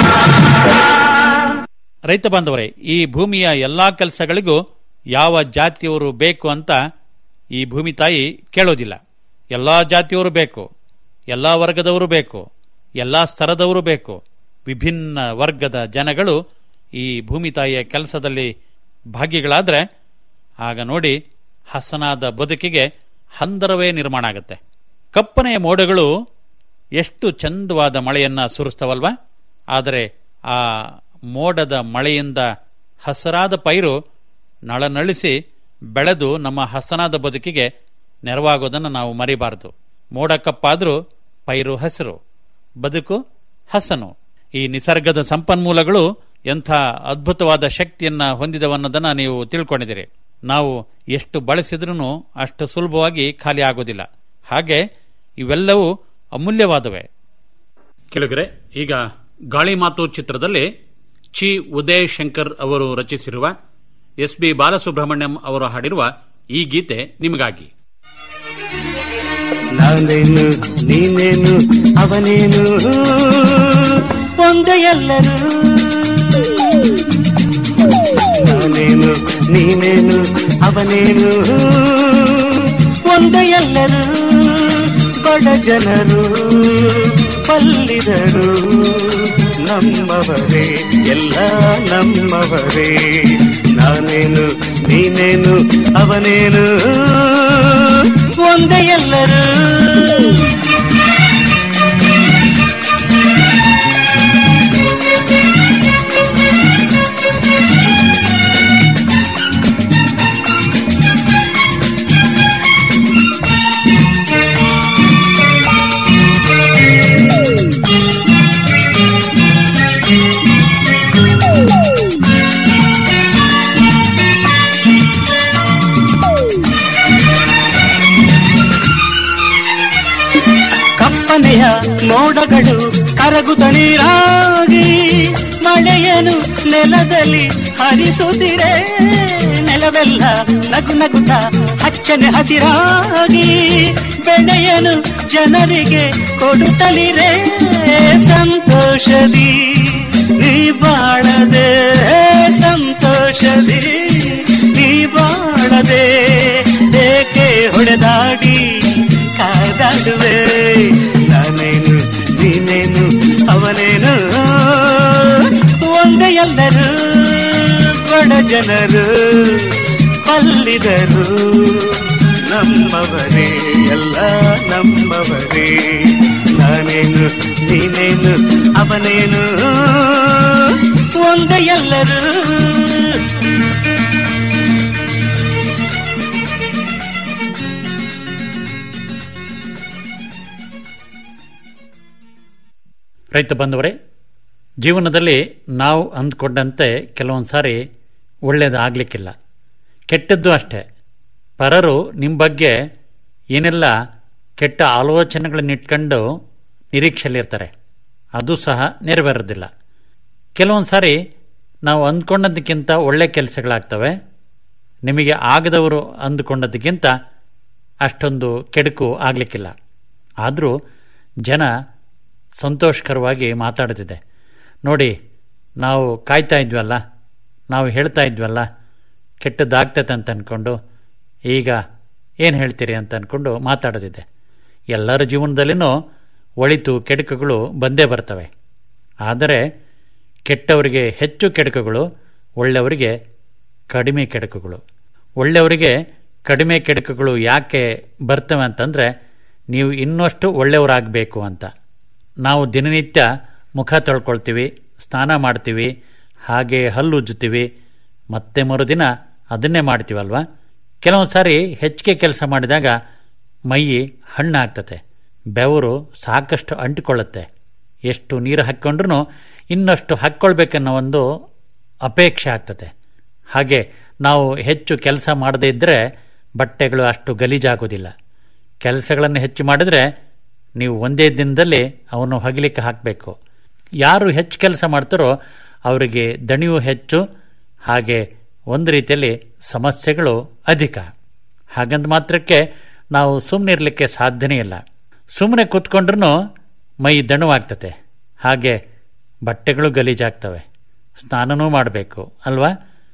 ರೈತ ಬಾಂಧವರೇ ಈ ಭೂಮಿಯ ಎಲ್ಲಾ ಕೆಲಸಗಳಿಗೂ ಯಾವ ಜಾತಿಯವರು ಬೇಕು ಅಂತ ಈ ಭೂಮಿ ತಾಯಿ ಕೇಳೋದಿಲ್ಲ ಎಲ್ಲಾ ಜಾತಿಯವರು ಬೇಕು ಎಲ್ಲಾ ವರ್ಗದವರು ಬೇಕು ಎಲ್ಲಾ ಸ್ತರದವರು ಬೇಕು ವಿಭಿನ್ನ ವರ್ಗದ ಜನಗಳು ಈ ಭೂಮಿ ತಾಯಿಯ ಕೆಲಸದಲ್ಲಿ ಭಾಗಿಗಳಾದ್ರೆ ಆಗ ನೋಡಿ ಹಸನಾದ ಬದುಕಿಗೆ ಹಂದರವೇ ನಿರ್ಮಾಣ ಆಗುತ್ತೆ ಕಪ್ಪನೆಯ ಮೋಡಗಳು ಎಷ್ಟು ಚಂದವಾದ ಮಳೆಯನ್ನ ಸುರಿಸ್ತವಲ್ವಾ ಆದರೆ ಆ ಮೋಡದ ಮಳೆಯಿಂದ ಹಸರಾದ ಪೈರು ನಳನಳಿಸಿ ಬೆಳೆದು ನಮ್ಮ ಹಸನಾದ ಬದುಕಿಗೆ ನೆರವಾಗೋದನ್ನು ನಾವು ಮರಿಬಾರದು ಮೋಡ ಕಪ್ಪಾದ್ರೂ ಪೈರು ಹಸಿರು ಬದುಕು ಹಸನು ಈ ನಿಸರ್ಗದ ಸಂಪನ್ಮೂಲಗಳು ಎಂಥ ಅದ್ಭುತವಾದ ಶಕ್ತಿಯನ್ನ ಹೊಂದಿದವನ್ನೋದನ್ನ ನೀವು ತಿಳ್ಕೊಂಡಿದ್ದೀರಿ ನಾವು ಎಷ್ಟು ಬಳಸಿದ್ರೂ ಅಷ್ಟು ಸುಲಭವಾಗಿ ಖಾಲಿ ಆಗೋದಿಲ್ಲ ಹಾಗೆ ಇವೆಲ್ಲವೂ ಅಮೂಲ್ಯವಾದವೆ ಕೆಲಗರೆ ಈಗ ಗಾಳಿ ಮಾತು ಚಿತ್ರದಲ್ಲಿ ಚಿ ಉದಯ್ ಶಂಕರ್ ಅವರು ರಚಿಸಿರುವ ಎಸ್ ಬಿ ಬಾಲಸುಬ್ರಹ್ಮಣ್ಯಂ ಅವರು ಹಾಡಿರುವ ಈ ಗೀತೆ ನಿಮಗಾಗಿ ನಾನೇನು ನೀನೇನು ಅವನೇನು ಒಂದೇ ಎಲ್ಲರೂ ನಾನೇನು ನೀನೇನು ಅವನೇನು ಒಂದೇ ಎಲ್ಲರೂ ಬಡ ಜನರು ಬಲ್ಲಿದರು ನಮ್ಮವರೇ ಎಲ್ಲ ನಮ್ಮವರೇ ನಾನೇನು ನೀನೇನು ಅವನೇನು ಒಂದೇ ಎಲ್ಲರೂ ಕಪ್ಪನೆಯ ಮೋಡಗಳು ಕರಗುತ್ತ ನೀರಾಗಿ ಮಳೆಯನು ನೆಲದಲ್ಲಿ ಹರಿಸುತ್ತಿರೆ ನೆಲವೆಲ್ಲ ನಗು ನಗುತ್ತ ಹಚ್ಚನೆ ಹಸಿರಾಗಿ ಬೆಳೆಯನು ಜನರಿಗೆ ಕೊಡುತ್ತಲಿರೆ ಸಂತೋಷದಿ ನೀ ಬಾಳದೆ ಸಂತೋಷದಿ ನೀ ಬಾಳದೆ ಏಕೆ ಹೊಡೆದಾಡಿ ಕಾದಾಡುವೆ ನಾನೇನು ನೀನೇನು ಅವನೇನು ಒಂದೇ ಎಲ್ಲರೂ ಬಡ ಜನರು ಬಲ್ಲಿದರು ನಮ್ಮವರೇ ಎಲ್ಲ ನಮ್ಮವರೇ ನಾನೇನು ನೀನೇನು ಅವನೇನು ಒಂದೇ ಎಲ್ಲರೂ ರೈತ ಬಂದವರೇ ಜೀವನದಲ್ಲಿ ನಾವು ಅಂದ್ಕೊಂಡಂತೆ ಕೆಲವೊಂದು ಸಾರಿ ಒಳ್ಳೇದಾಗಲಿಕ್ಕಿಲ್ಲ ಕೆಟ್ಟದ್ದು ಅಷ್ಟೇ ಪರರು ನಿಮ್ಮ ಬಗ್ಗೆ ಏನೆಲ್ಲ ಕೆಟ್ಟ ಆಲೋಚನೆಗಳನ್ನಿಟ್ಕೊಂಡು ನಿರೀಕ್ಷೆಯಲ್ಲಿರ್ತಾರೆ ಅದು ಸಹ ನೆರವೇರೋದಿಲ್ಲ ಕೆಲವೊಂದು ಸಾರಿ ನಾವು ಅಂದ್ಕೊಂಡದಕ್ಕಿಂತ ಒಳ್ಳೆ ಕೆಲಸಗಳಾಗ್ತವೆ ನಿಮಗೆ ಆಗದವರು ಅಂದುಕೊಂಡದಕ್ಕಿಂತ ಅಷ್ಟೊಂದು ಕೆಡುಕು ಆಗಲಿಕ್ಕಿಲ್ಲ ಆದರೂ ಜನ ಸಂತೋಷಕರವಾಗಿ ಮಾತಾಡುತ್ತಿದೆ ನೋಡಿ ನಾವು ಕಾಯ್ತಾ ಇದ್ವಲ್ಲ ನಾವು ಹೇಳ್ತಾ ಇದ್ವಲ್ಲ ಕೆಟ್ಟದ್ದಾಗ್ತೈತೆ ಅಂತ ಅಂದ್ಕೊಂಡು ಈಗ ಏನು ಹೇಳ್ತೀರಿ ಅಂತ ಅಂದ್ಕೊಂಡು ಮಾತಾಡೋದಿದೆ ಎಲ್ಲರ ಜೀವನದಲ್ಲಿನೂ ಒಳಿತು ಕೆಡುಕುಗಳು ಬಂದೇ ಬರ್ತವೆ ಆದರೆ ಕೆಟ್ಟವರಿಗೆ ಹೆಚ್ಚು ಕೆಡುಕುಗಳು ಒಳ್ಳೆಯವರಿಗೆ ಕಡಿಮೆ ಕೆಡುಕುಗಳು ಒಳ್ಳೆಯವರಿಗೆ ಕಡಿಮೆ ಕೆಡುಕುಗಳು ಯಾಕೆ ಬರ್ತವೆ ಅಂತಂದರೆ ನೀವು ಇನ್ನಷ್ಟು ಒಳ್ಳೆಯವರಾಗಬೇಕು ಅಂತ ನಾವು ದಿನನಿತ್ಯ ಮುಖ ತೊಳ್ಕೊಳ್ತೀವಿ ಸ್ನಾನ ಮಾಡ್ತೀವಿ ಹಾಗೆ ಹಲ್ಲು ಉಜ್ಜುತ್ತೀವಿ ಮತ್ತೆ ಮರುದಿನ ಅದನ್ನೇ ಮಾಡ್ತೀವಲ್ವಾ ಕೆಲವೊಂದು ಸಾರಿ ಹೆಚ್ಚಿಗೆ ಕೆಲಸ ಮಾಡಿದಾಗ ಮೈ ಹಣ್ಣಾಗ್ತತೆ ಬೆವರು ಸಾಕಷ್ಟು ಅಂಟಿಕೊಳ್ಳುತ್ತೆ ಎಷ್ಟು ನೀರು ಹಾಕ್ಕೊಂಡ್ರೂ ಇನ್ನಷ್ಟು ಹಾಕ್ಕೊಳ್ಬೇಕನ್ನೋ ಒಂದು ಅಪೇಕ್ಷೆ ಆಗ್ತದೆ ಹಾಗೆ ನಾವು ಹೆಚ್ಚು ಕೆಲಸ ಮಾಡದೇ ಇದ್ದರೆ ಬಟ್ಟೆಗಳು ಅಷ್ಟು ಗಲೀಜಾಗೋದಿಲ್ಲ ಕೆಲಸಗಳನ್ನು ಹೆಚ್ಚು ಮಾಡಿದ್ರೆ ನೀವು ಒಂದೇ ದಿನದಲ್ಲಿ ಅವನ್ನು ಹೊಗಲಿಕ್ಕೆ ಹಾಕಬೇಕು ಯಾರು ಹೆಚ್ಚು ಕೆಲಸ ಮಾಡ್ತಾರೋ ಅವರಿಗೆ ದಣಿವು ಹೆಚ್ಚು ಹಾಗೆ ಒಂದು ರೀತಿಯಲ್ಲಿ ಸಮಸ್ಯೆಗಳು ಅಧಿಕ ಹಾಗಂದ ಮಾತ್ರಕ್ಕೆ ನಾವು ಸುಮ್ಮನೆ ಇರಲಿಕ್ಕೆ ಸಾಧ್ಯನೇ ಇಲ್ಲ ಸುಮ್ಮನೆ ಕೂತ್ಕೊಂಡ್ರೂ ಮೈ ದಣುವಾಗ್ತತೆ ಹಾಗೆ ಬಟ್ಟೆಗಳು ಗಲೀಜಾಗ್ತವೆ ಸ್ನಾನನೂ ಮಾಡಬೇಕು ಅಲ್ವಾ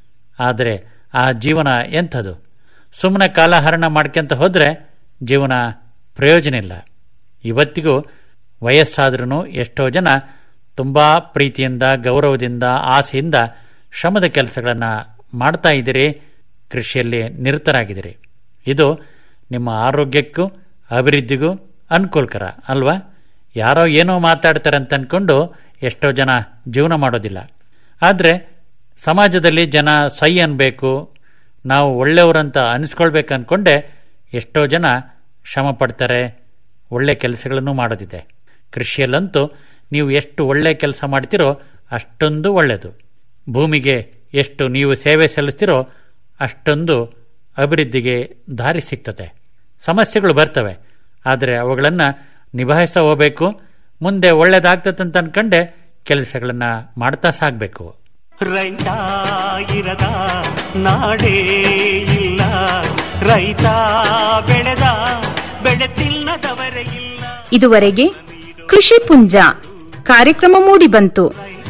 ಆದರೆ ಆ ಜೀವನ ಎಂಥದು ಸುಮ್ಮನೆ ಕಾಲಹರಣ ಮಾಡ್ಕೊಂತ ಹೋದರೆ ಜೀವನ ಪ್ರಯೋಜನ ಇಲ್ಲ ಇವತ್ತಿಗೂ ವಯಸ್ಸಾದ್ರೂ ಎಷ್ಟೋ ಜನ ತುಂಬ ಪ್ರೀತಿಯಿಂದ ಗೌರವದಿಂದ ಆಸೆಯಿಂದ ಶ್ರಮದ ಕೆಲಸಗಳನ್ನು ಮಾಡ್ತಾ ಇದ್ದೀರಿ ಕೃಷಿಯಲ್ಲಿ ನಿರತರಾಗಿದ್ದೀರಿ ಇದು ನಿಮ್ಮ ಆರೋಗ್ಯಕ್ಕೂ ಅಭಿವೃದ್ಧಿಗೂ ಅನುಕೂಲಕರ ಅಲ್ವಾ ಯಾರೋ ಏನೋ ಮಾತಾಡ್ತಾರೆ ಅಂತ ಅನ್ಕೊಂಡು ಎಷ್ಟೋ ಜನ ಜೀವನ ಮಾಡೋದಿಲ್ಲ ಆದರೆ ಸಮಾಜದಲ್ಲಿ ಜನ ಸೈ ಅನ್ಬೇಕು ನಾವು ಒಳ್ಳೆಯವರಂತ ಅನಿಸ್ಕೊಳ್ಬೇಕು ಅನ್ಕೊಂಡೆ ಎಷ್ಟೋ ಜನ ಶ್ರಮ ಪಡ್ತಾರೆ ಒಳ್ಳೆ ಕೆಲಸಗಳನ್ನು ಮಾಡೋದಿದೆ ಕೃಷಿಯಲ್ಲಂತೂ ನೀವು ಎಷ್ಟು ಒಳ್ಳೆ ಕೆಲಸ ಮಾಡ್ತೀರೋ ಅಷ್ಟೊಂದು ಒಳ್ಳೆಯದು ಭೂಮಿಗೆ ಎಷ್ಟು ನೀವು ಸೇವೆ ಸಲ್ಲಿಸ್ತೀರೋ ಅಷ್ಟೊಂದು ಅಭಿವೃದ್ಧಿಗೆ ದಾರಿ ಸಿಗ್ತದೆ ಸಮಸ್ಯೆಗಳು ಬರ್ತವೆ ಆದರೆ ಅವುಗಳನ್ನು ನಿಭಾಯಿಸ್ತಾ ಹೋಗಬೇಕು ಮುಂದೆ ಒಳ್ಳೇದಾಗ್ತದೆ ಅಂತ ಅನ್ಕಂಡೆ ಕೆಲಸಗಳನ್ನು ಮಾಡ್ತಾ ಸಾಗಬೇಕು ರೈತ ಇರದ ನಾಡೇ ಇಲ್ಲ ರೈತ ಬೆಳೆದ ಬೆಳೆ ತಿನ್ನದವರೇ ಇಲ್ಲ ಇದುವರೆಗೆ ಕೃಷಿ ಪುಂಜ ಕಾರ್ಯಕ್ರಮ ಮೂಡಿಬಂತು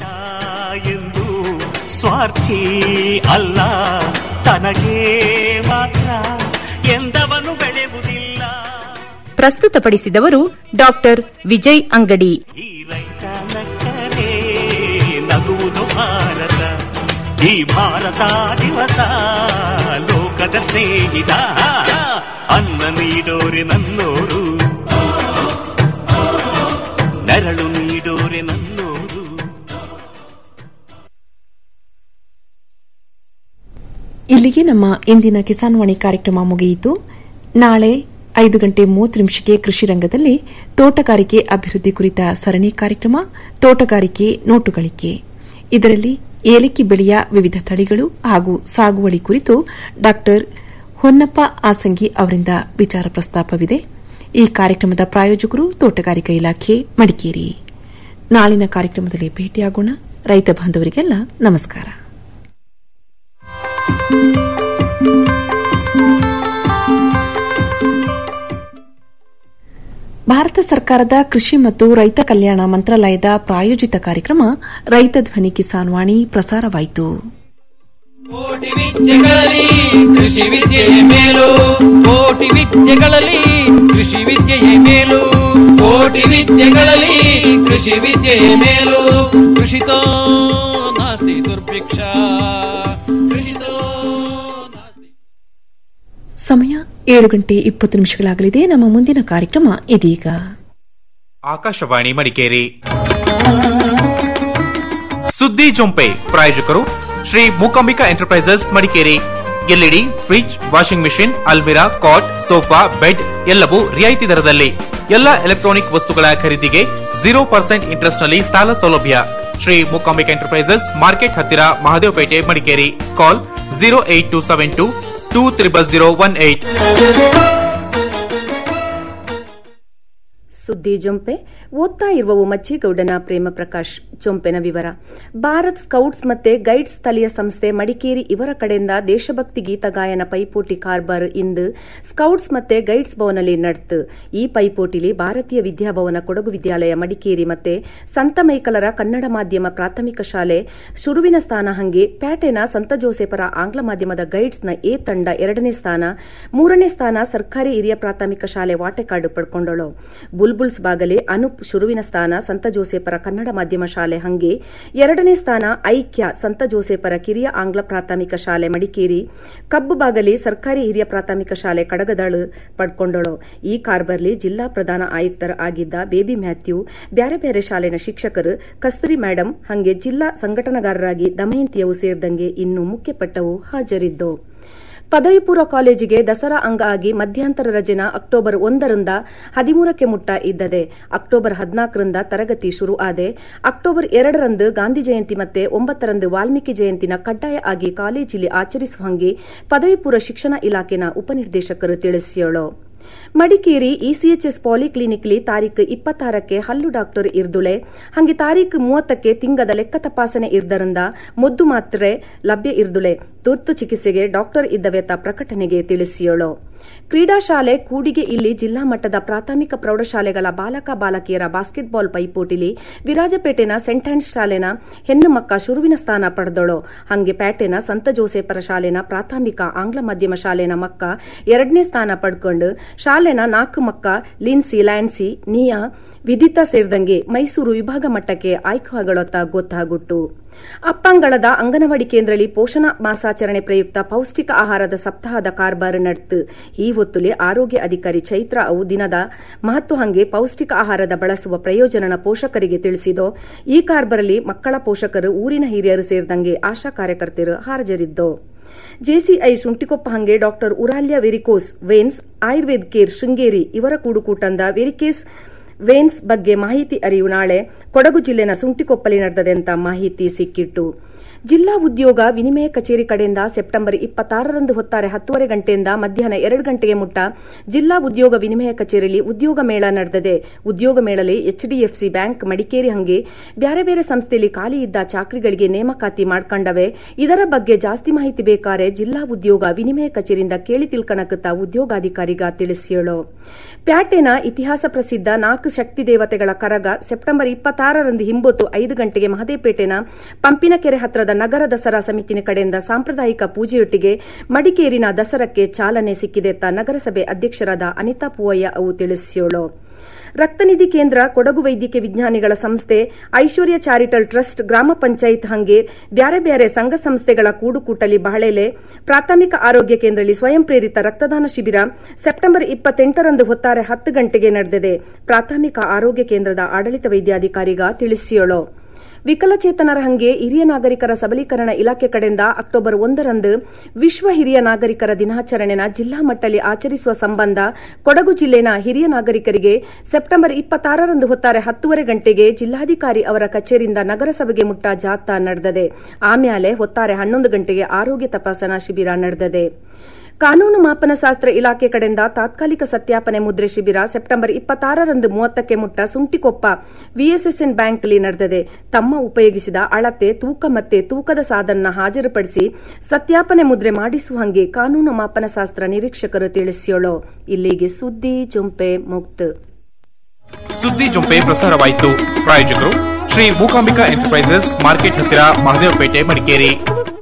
ಎಂದು ಸ್ವಾರ್ಥಿ ಅಲ್ಲ ತನಗೆ ಮಾತ್ರ ಎಂದವನು ಬೆಳೆಯುವುದಿಲ್ಲ ಪ್ರಸ್ತುತಪಡಿಸಿದವರು ಡಾಕ್ಟರ್ ವಿಜಯ್ ಅಂಗಡಿ ಈ ರೈತ ನಕ್ಕರೆ ನಗುವುದು ಭಾರತ ಈ ಭಾರತ ದಿವಸ ಲೋಕದ ಸ್ನೇಹಿತ ಅನ್ನ ನೀಡೋರೆ ನನ್ನೋರು ನೆರಳು ನೀಡೋರೆ ನನ್ನೋರು ಇಲ್ಲಿಗೆ ನಮ್ಮ ಇಂದಿನ ಕಿಸಾನ್ವಾಣಿ ಕಾರ್ಯಕ್ರಮ ಮುಗಿಯಿತು ನಾಳೆ ಐದು ಗಂಟೆ ಮೂವತ್ತು ನಿಮಿಷಕ್ಕೆ ಕೃಷಿ ರಂಗದಲ್ಲಿ ತೋಟಗಾರಿಕೆ ಅಭಿವೃದ್ಧಿ ಕುರಿತ ಸರಣಿ ಕಾರ್ಯಕ್ರಮ ತೋಟಗಾರಿಕೆ ನೋಟುಗಳಿಕೆ ಇದರಲ್ಲಿ ಏಲಕ್ಕಿ ಬೆಳೆಯ ವಿವಿಧ ತಳಿಗಳು ಹಾಗೂ ಸಾಗುವಳಿ ಕುರಿತು ಡಾ ಹೊನ್ನಪ್ಪ ಆಸಂಗಿ ಅವರಿಂದ ವಿಚಾರ ಪ್ರಸ್ತಾಪವಿದೆ ಈ ಕಾರ್ಯಕ್ರಮದ ಪ್ರಾಯೋಜಕರು ತೋಟಗಾರಿಕಾ ಇಲಾಖೆ ಮಡಿಕೇರಿ ನಾಳಿನ ಕಾರ್ಯಕ್ರಮದಲ್ಲಿ ಭೇಟಿಯಾಗೋಣ ರೈತ ಬಾಂಧವರಿಗೆಲ್ಲ ನಮಸ್ಕಾರ ಭಾರತ ಸರ್ಕಾರದ ಕೃಷಿ ಮತ್ತು ರೈತ ಕಲ್ಯಾಣ ಮಂತ್ರಾಲಯದ ಪ್ರಾಯೋಜಿತ ಕಾರ್ಯಕ್ರಮ ರೈತ ಧ್ವನಿ ಕಿಸಾನ್ ವಾಣಿ ಪ್ರಸಾರವಾಯಿತು ಕೋಟಿ ವಿದ್ಯೆಗಳಲ್ಲಿ ಕೃಷಿ ವಿದ್ಯೆಯೇ ಮೇಲು ಕೋಟಿ ವಿದ್ಯೆಗಳಲ್ಲಿ ಕೃಷಿ ವಿದ್ಯೆಯೇ ಮೇಲು ಕೋಟಿ ವಿದ್ಯೆಗಳಲ್ಲಿ ಕೃಷಿ ವಿದ್ಯೆಯೇ ಮೇಲು ಕೃಷಿತೋ ನಾಸ್ತಿ ದುರ್ಭಿಕ್ಷ ಕೃಷಿತೋ ಸಮಯ ಏಳು ಗಂಟೆ ಇಪ್ಪತ್ತು ನಿಮಿಷಗಳಾಗಲಿದೆ ನಮ್ಮ ಮುಂದಿನ ಕಾರ್ಯಕ್ರಮ ಇದೀಗ ಆಕಾಶವಾಣಿ ಮಡಿಕೇರಿ ಸುದ್ದಿ ಜೊಂಪೆ ಪ್ರಾಯೋಜಕರು Shri Mookambika enterprises Madikeri LED fridge washing machine ಅಲ್ಮಿರಾ ಕಾಟ್ ಸೋಫಾ ಬೆಡ್ ಎಲ್ಲವೂ ರಿಯಾಯಿತಿ ದರದಲ್ಲಿ ಎಲ್ಲ ಎಲೆಕ್ಟ್ರಾನಿಕ್ ವಸ್ತುಗಳ ಖರೀದಿಗೆ ಜೀರೋ ಪರ್ಸೆಂಟ್ ಇಂಟ್ರೆಸ್ಟ್ ನಲ್ಲಿ ಸಾಲ ಸೌಲಭ್ಯ ಶ್ರೀ ಮೂಕಾಂಬಿಕಾ ಎಂಟರ್ಪ್ರೈಸಸ್ ಮಾರ್ಕೆಟ್ ಹತ್ತಿರ Mahadevapete Madikeri call zero eight two seven two two triple zero one eight ಸುದ್ದಿ ಜೊಂಪೆ ಓದ್ತಾ ಇರುವವು ಮಜ್ಜೇಗೌಡನ ಪ್ರೇಮ ಪ್ರಕಾಶ್ ಜೊಂಪೆನ ವಿವರ ಭಾರತ್ ಸ್ಕೌಟ್ಸ್ ಮತ್ತೆ ಗೈಡ್ಸ್ ಸ್ಥಳೀಯ ಸಂಸ್ಥೆ ಮಡಿಕೇರಿ ಇವರ ಕಡೆಯಿಂದ ದೇಶಭಕ್ತಿ ಗೀತ ಗಾಯನ ಪೈಪೋಟಿ ಕಾರ್ಬಾರ್ ಇಂದು ಸ್ಕೌಟ್ಸ್ ಮತ್ತೆ ಗೈಡ್ಸ್ ಭವನಲ್ಲಿ ನಡೆತು ಈ ಪೈಪೋಟಿಲಿ ಭಾರತೀಯ ವಿದ್ಯಾಭವನ ಕೊಡಗು ವಿದ್ಯಾಲಯ ಮಡಿಕೇರಿ ಮತ್ತೆ ಸಂತ ಮೈಕಲರ ಕನ್ನಡ ಮಾಧ್ಯಮ ಪ್ರಾಥಮಿಕ ಶಾಲೆ ಶುರುವಿನ ಸ್ಥಾನ ಹಂಗೆ ಪ್ಯಾಟೆನ ಸಂತ ಜೋಸೆಫರ ಆಂಗ್ಲ ಮಾಧ್ಯಮದ ಗೈಡ್ಸ್ನ ಎ ತಂಡ ಎರಡನೇ ಸ್ಥಾನ ಮೂರನೇ ಸ್ಥಾನ ಸರ್ಕಾರಿ ಹಿರಿಯ ಪ್ರಾಥಮಿಕ ಶಾಲೆ ವಾಟೆಕಾಡು ಪಡ್ಕೊಂಡಳು ಬುಲ್ಬುಲ್ ಬುಲ್ಬುಲ್ಸ್ ಬಾಗಲಿ ಅನುಪ್ ಶುರುವಿನ ಸ್ಥಾನ ಸಂತ ಜೋಸೇಪರ ಕನ್ನಡ ಮಾಧ್ಯಮ ಶಾಲೆ ಹಂಗೆ ಎರಡನೇ ಸ್ಥಾನ ಐಕ್ಯ ಸಂತ ಜೋಸೇಪರ ಕಿರಿಯ ಆಂಗ್ಲ ಪ್ರಾಥಮಿಕ ಶಾಲೆ ಮಡಿಕೇರಿ ಕಬ್ಬು ಬಾಗಲಿ ಸರ್ಕಾರಿ ಹಿರಿಯ ಪ್ರಾಥಮಿಕ ಶಾಲೆ ಕಡಗದಾಳು ಪಡ್ಕೊಂಡಳು ಈ ಕಾರ್ಬರ್ಲಿ ಜಿಲ್ಲಾ ಪ್ರಧಾನ ಆಯುಕ್ತರ ಆಗಿದ್ದ ಬೇಬಿ ಮ್ಯಾಥ್ಯೂ ಬ್ಯಾರೆ ಬ್ಯಾರೆ ಶಾಲೆನ ಶಿಕ್ಷಕರು ಕಸ್ತೂರಿ ಮೇಡಂ ಹಂಗೆ ಜಿಲ್ಲಾ ಸಂಘಟನಾಗಾರರಾಗಿ ದಮಯಂತಿಯವು ಸೇರಿದಂಗೆ ಇನ್ನು ಮುಖ್ಯಪಟ್ಟವು ಹಾಜರಿದ್ದು ಪದವಿ ಪೂರ್ವ ಕಾಲೇಜಿಗೆ ದಸರಾ ಅಂಗ ಆಗಿ ಮಧ್ಯಂತರ ರಜೆನ ಅಕ್ಟೋಬರ್ ಒಂದರಿಂದ ಹದಿಮೂರಕ್ಕೆ ಮುಟ್ಟ ಇದ್ದದೆ ಅಕ್ಟೋಬರ್ ಹದಿನಾಲ್ಕರಿಂದ ತರಗತಿ ಶುರು ಆದೆ ಅಕ್ಟೋಬರ್ ಎರಡರಂದು ಗಾಂಧಿ ಜಯಂತಿ ಮತ್ತೆ ಒಂಬತ್ತರಂದು ವಾಲ್ಮೀಕಿ ಜಯಂತಿನ ಕಡ್ಡಾಯ ಆಗಿ ಕಾಲೇಜಿಲಿ ಆಚರಿಸುವ ಹಂಗೆ ಪದವಿ ಪೂರ್ವ ಶಿಕ್ಷಣ ಇಲಾಖೆನ ಉಪನಿರ್ದೇಶಕರು ತಿಳಿಸಿಯೋಳು ಮಡಿಕೇರಿ ಇಸಿಎಚ್ಎಸ್ ಪಾಲಿಕ್ಲಿನಿಕ್ಲಿ ತಾರೀಖು ಇಪ್ಪತ್ತಾರಕ್ಕೆ ಹಲ್ಲು ಡಾಕ್ಟರ್ ಇರ್ದುಳೆ ಹಂಗೆ ತಾರೀಖು ಮೂವತ್ತಕ್ಕೆ ತಿಂಗದ ಲೆಕ್ಕ ತಪಾಸಣೆ ಇರ್ದರಿಂದ ಮುದ್ದು ಮಾತ್ರೆ ಲಭ್ಯ ಇರ್ದುಳೆ ತುರ್ತು ಚಿಕಿತ್ಸೆಗೆ ಡಾಕ್ಟರ್ ಇದ್ದವೆತ ಪ್ರಕಟಣೆಗೆ ತಿಳಿಸಿಯೋಳು ಕ್ರೀಡಾ ಶಾಲೆ ಕೂಡಿಗೆ ಇಲ್ಲಿ ಜಿಲ್ಲಾ ಮಟ್ಟದ ಪ್ರಾಥಮಿಕ ಪ್ರೌಢಶಾಲೆಗಳ ಬಾಲಕ ಬಾಲಕಿಯರ ಬಾಸ್ಕೆಟ್ಬಾಲ್ ಪೈಪೋಟಿಲಿ ವಿರಾಜಪೇಟೆನ ಸೆಂಟ್ ಆನ್ಸ್ ಶಾಲೆನ ಹೆಣ್ಣು ಮಕ್ಕ ಶುರುವಿನ ಸ್ಥಾನ ಪಡೆದಳು ಹಂಗೆ ಪೇಟೆನ ಸಂತ ಜೋಸೇಪರ ಶಾಲೆನ ಪ್ರಾಥಮಿಕ ಆಂಗ್ಲ ಮಾಧ್ಯಮ ಶಾಲೆನ ಮಕ್ಕ ಎರಡನೇ ಸ್ಥಾನ ಪಡ್ಕೊಂಡು ಶಾಲೆನ ನಾಲ್ಕು ಮಕ್ಕ ಲಿನ್ಸಿ ಲ್ಯಾನ್ಸಿ ನಿಯಾ ವಿದಿತಾ ಸೇರಿದಂಗೆ ಮೈಸೂರು ವಿಭಾಗ ಮಟ್ಟಕ್ಕೆ ಆಯ್ಕೆಗಳೊತ್ತ ಗೊತ್ತಾಗುಟ್ಟು ಅಪ್ಪಂಗಳದ ಅಂಗನವಾಡಿ ಕೇಂದ್ರದಲ್ಲಿ ಪೋಷಣ ಮಾಸಾಚರಣೆ ಪ್ರಯುಕ್ತ ಪೌಷ್ಟಿಕ ಆಹಾರದ ಸಪ್ತಾಹದ ಕಾರ್ಬಾರ್ ನಡೆತು ಈ ಹೊತ್ತುಲೆ ಆರೋಗ್ಯ ಅಧಿಕಾರಿ ಚೈತ್ರ ಅವು ದಿನದ ಮಹತ್ವ ಹಂಗೆ ಪೌಷ್ಟಿಕ ಆಹಾರದ ಬಳಸುವ ಪ್ರಯೋಜನನ ಪೋಷಕರಿಗೆ ತಿಳಿಸಿದೋ ಈ ಕಾರ್ಬರಲ್ಲಿ ಮಕ್ಕಳ ಪೋಷಕರು ಊರಿನ ಹಿರಿಯರು ಸೇರಿದಂಗೆ ಆಶಾ ಕಾರ್ಯಕರ್ತರು ಹಾಜರಿದ್ದು ಜೆಸಿಐ ಸುಂಟಿಕೊಪ್ಪ ಹಂಗೆ ಡಾಕ್ಟರ್ ಉರಾಲ್ಯ varicose veins Ayurved care Sringeri ಇವರ ಕೂಡುಕೂಟಂದ ವೆರಿಕೇಸ್ ವೇನ್ಸ್ ಬಗ್ಗೆ ಮಾಹಿತಿ ಅರಿವು ನಾಳೆ ಕೊಡಗು ಜಿಲ್ಲೆನ ಸುಂಟಿಕೊಪ್ಪಲಿ ನಡೆದದೆ ಅಂತ ಮಾಹಿತಿ ಸಿಕ್ಕಿಟ್ಟು ಜಿಲ್ಲಾ ಉದ್ಯೋಗ ವಿನಿಮಯ ಕಚೇರಿ ಕಡೆಯಿಂದ ಸೆಪ್ಟೆಂಬರ್ ಇಪ್ಪತ್ತಾರರಂದು ಹೊತ್ತಾರೆ ಹತ್ತುವರೆ ಗಂಟೆಯಿಂದ ಮಧ್ಯಾಹ್ನ ಎರಡು ಗಂಟೆಗೆ ಮುಟ್ಟ ಜಿಲ್ಲಾ ಉದ್ಯೋಗ ವಿನಿಮಯ ಕಚೇರಿಯಲ್ಲಿ ಉದ್ಯೋಗ ಮೇಳ ನಡೆದಿದೆ ಉದ್ಯೋಗ ಮೇಳಲ್ಲಿ ಎಚ್ಡಿಎಫ್ಸಿ ಬ್ಯಾಂಕ್ ಮಡಿಕೇರಿ ಹಂಗೆ ಬ್ಯಾರೆ ಬೇರೆ ಸಂಸ್ಥೆಯಲ್ಲಿ ಖಾಲಿ ಇದ್ದ ಚಾಕರಿಗಳಿಗೆ ನೇಮಕಾತಿ ಮಾಡ್ಕೊಂಡವೆ ಇದರ ಬಗ್ಗೆ ಜಾಸ್ತಿ ಮಾಹಿತಿ ಬೇಕಾರೆ ಜಿಲ್ಲಾ ಉದ್ಯೋಗ ವಿನಿಮಯ ಕಚೇರಿಯಿಂದ ಕೇಳಿ ತಿಳ್ಕಣಕತ್ತ ಉದ್ಯೋಗಾಧಿಕಾರಿಗ ತಿಳಿಸಿಯಳು ಪ್ಯಾಟೆನ ಇತಿಹಾಸ ಪ್ರಸಿದ್ಧ ನಾಲ್ಕು ಶಕ್ತಿ ದೇವತೆಗಳ ಕರಗ ಸೆಪ್ಟೆಂಬರ್ ಇಪ್ಪತ್ತಾರರಂದು ಹಿಂಬೊತ್ತು ಐದು ಗಂಟೆಗೆ ಮಹದೇಪೇಟೆನ ಪಂಪಿನಕೆರೆ ಹತ್ರದ ನಗರ ದಸರಾ ಸಮಿತಿನ ಕಡೆಯಿಂದ ಸಾಂಪ್ರದಾಯಿಕ ಪೂಜೆಯೊಟ್ಟಿಗೆ ಮಡಿಕೇರಿನ ದಸರಕ್ಕೆ ಚಾಲನೆ ಸಿಕ್ಕಿದೆ ಅಂತ ನಗರಸಭೆ ಅಧ್ಯಕ್ಷರಾದ ಅನಿತಾ ಪೂವಯ್ಯ ಅವು ತಿಳಿಸಿಯೋಳು ರಕ್ತನಿಧಿ ಕೇಂದ್ರ ಕೊಡಗು ವೈದ್ಯಕೀಯ ವಿಜ್ಞಾನಿಗಳ ಸಂಸ್ಥೆ ಐಶ್ವರ್ಯ ಚಾರಿಟಲ್ ಟ್ರಸ್ಟ್ ಗ್ರಾಮ ಪಂಚಾಯತ್ ಹಂಗೆ ಬ್ಯಾರೆ ಬ್ಯಾರೆ ಸಂಘ ಸಂಸ್ಥೆಗಳ ಕೂಡುಕೂಟಲಿ ಬಹಳೆಲೆ ಪ್ರಾಥಮಿಕ ಆರೋಗ್ಯ ಕೇಂದ್ರದಲ್ಲಿ ಸ್ವಯಂ ಪ್ರೇರಿತ ರಕ್ತದಾನ ಶಿಬಿರ ಸೆಪ್ಟೆಂಬರ್ ಇಪ್ಪತ್ತೆಂಟರಂದು ಹೊತ್ತಾರೆ ಹತ್ತು ಗಂಟೆಗೆ ನಡೆದಿದೆ ಪ್ರಾಥಮಿಕ ಆರೋಗ್ಯ ಕೇಂದ್ರದ ಆಡಳಿತ ವೈದ್ಯಾಧಿಕಾರಿಗ ತಿಳಿಸಿಯೋಳು ವಿಕಲಚೇತನರ ಹಂಗೆ ಹಿರಿಯ ನಾಗರಿಕರ ಸಬಲೀಕರಣ ಇಲಾಖೆ ಕಡೆಯಿಂದ ಅಕ್ಟೋಬರ್ ಒಂದರಂದು ವಿಶ್ವ ಹಿರಿಯ ನಾಗರಿಕರ ದಿನಾಚರಣೆನ ಜಿಲ್ಲಾ ಮಟ್ಟದಲ್ಲಿ ಆಚರಿಸುವ ಸಂಬಂಧ ಕೊಡಗು ಜಿಲ್ಲೆನ ಹಿರಿಯ ನಾಗರಿಕರಿಗೆ ಸೆಪ್ಟೆಂಬರ್ ಇಪ್ಪತ್ತಾರರಂದು ಹೊತ್ತಾರೆ ಹತ್ತುವರೆ ಗಂಟೆಗೆ ಜಿಲ್ಲಾಧಿಕಾರಿ ಅವರ ಕಚೇರಿಯಿಂದ ನಗರಸಭೆಗೆ ಮುಟ್ಟ ಜಾಥಾ ನಡೆದದೆ ಆಮೇಲೆ ಹೊತ್ತಾರೆ ಹನ್ನೊಂದು ಗಂಟೆಗೆ ಆರೋಗ್ಯ ತಪಾಸಣಾ ಶಿಬಿರ ನಡೆದದೆ ಕಾನೂನು ಮಾಪನಶಾಸ್ತ್ರ ಇಲಾಖೆ ಕಡೆಯಿಂದ ತಾತ್ಕಾಲಿಕ ಸತ್ಯಾಪನೆ ಮುದ್ರೆ ಶಿಬಿರ ಸೆಪ್ಟೆಂಬರ್ ಇಪ್ಪತ್ತಾರರಂದು ಮೂವತ್ತಕ್ಕೆ ಮುಟ್ಟ ಸುಂಟಿಕೊಪ್ಪ ವಿಎಸ್ಎಸ್ಎನ್ ಬ್ಯಾಂಕ್ಲಿ ನಡೆದಿದೆ ತಮ್ಮ ಉಪಯೋಗಿಸಿದ ಅಳತೆ ತೂಕ ಮತ್ತೆ ತೂಕದ ಸಾಧನ ಹಾಜರುಪಡಿಸಿ ಸತ್ಯಾಪನೆ ಮುದ್ರೆ ಮಾಡಿಸುವ ಹಂಗೆ ಕಾನೂನು ಮಾಪನಶಾಸ್ತ್ರ ನಿರೀಕ್ಷಕರು ತಿಳಿಸಿಯೋಳು ಇಲ್ಲಿಗೆ ಸುದ್ದಿ ಜುಂಪೆ ಮುಕ್ತ ಸುದ್ದಿ ಜೊಂಪೆ ಪ್ರಸಾರವಾಯಿತು ಪ್ರಾಯೋಜಕರು ಶ್ರೀ ಮೂಕಾಂಬಿಕಾ ಎಂಟರ್ಪ್ರೈಸಸ್ ಮಾರ್ಕೆಟ್ ಹತ್ತಿರ ಮಹದೇವಪೇಟೆ ಮಡಿಕೇರಿ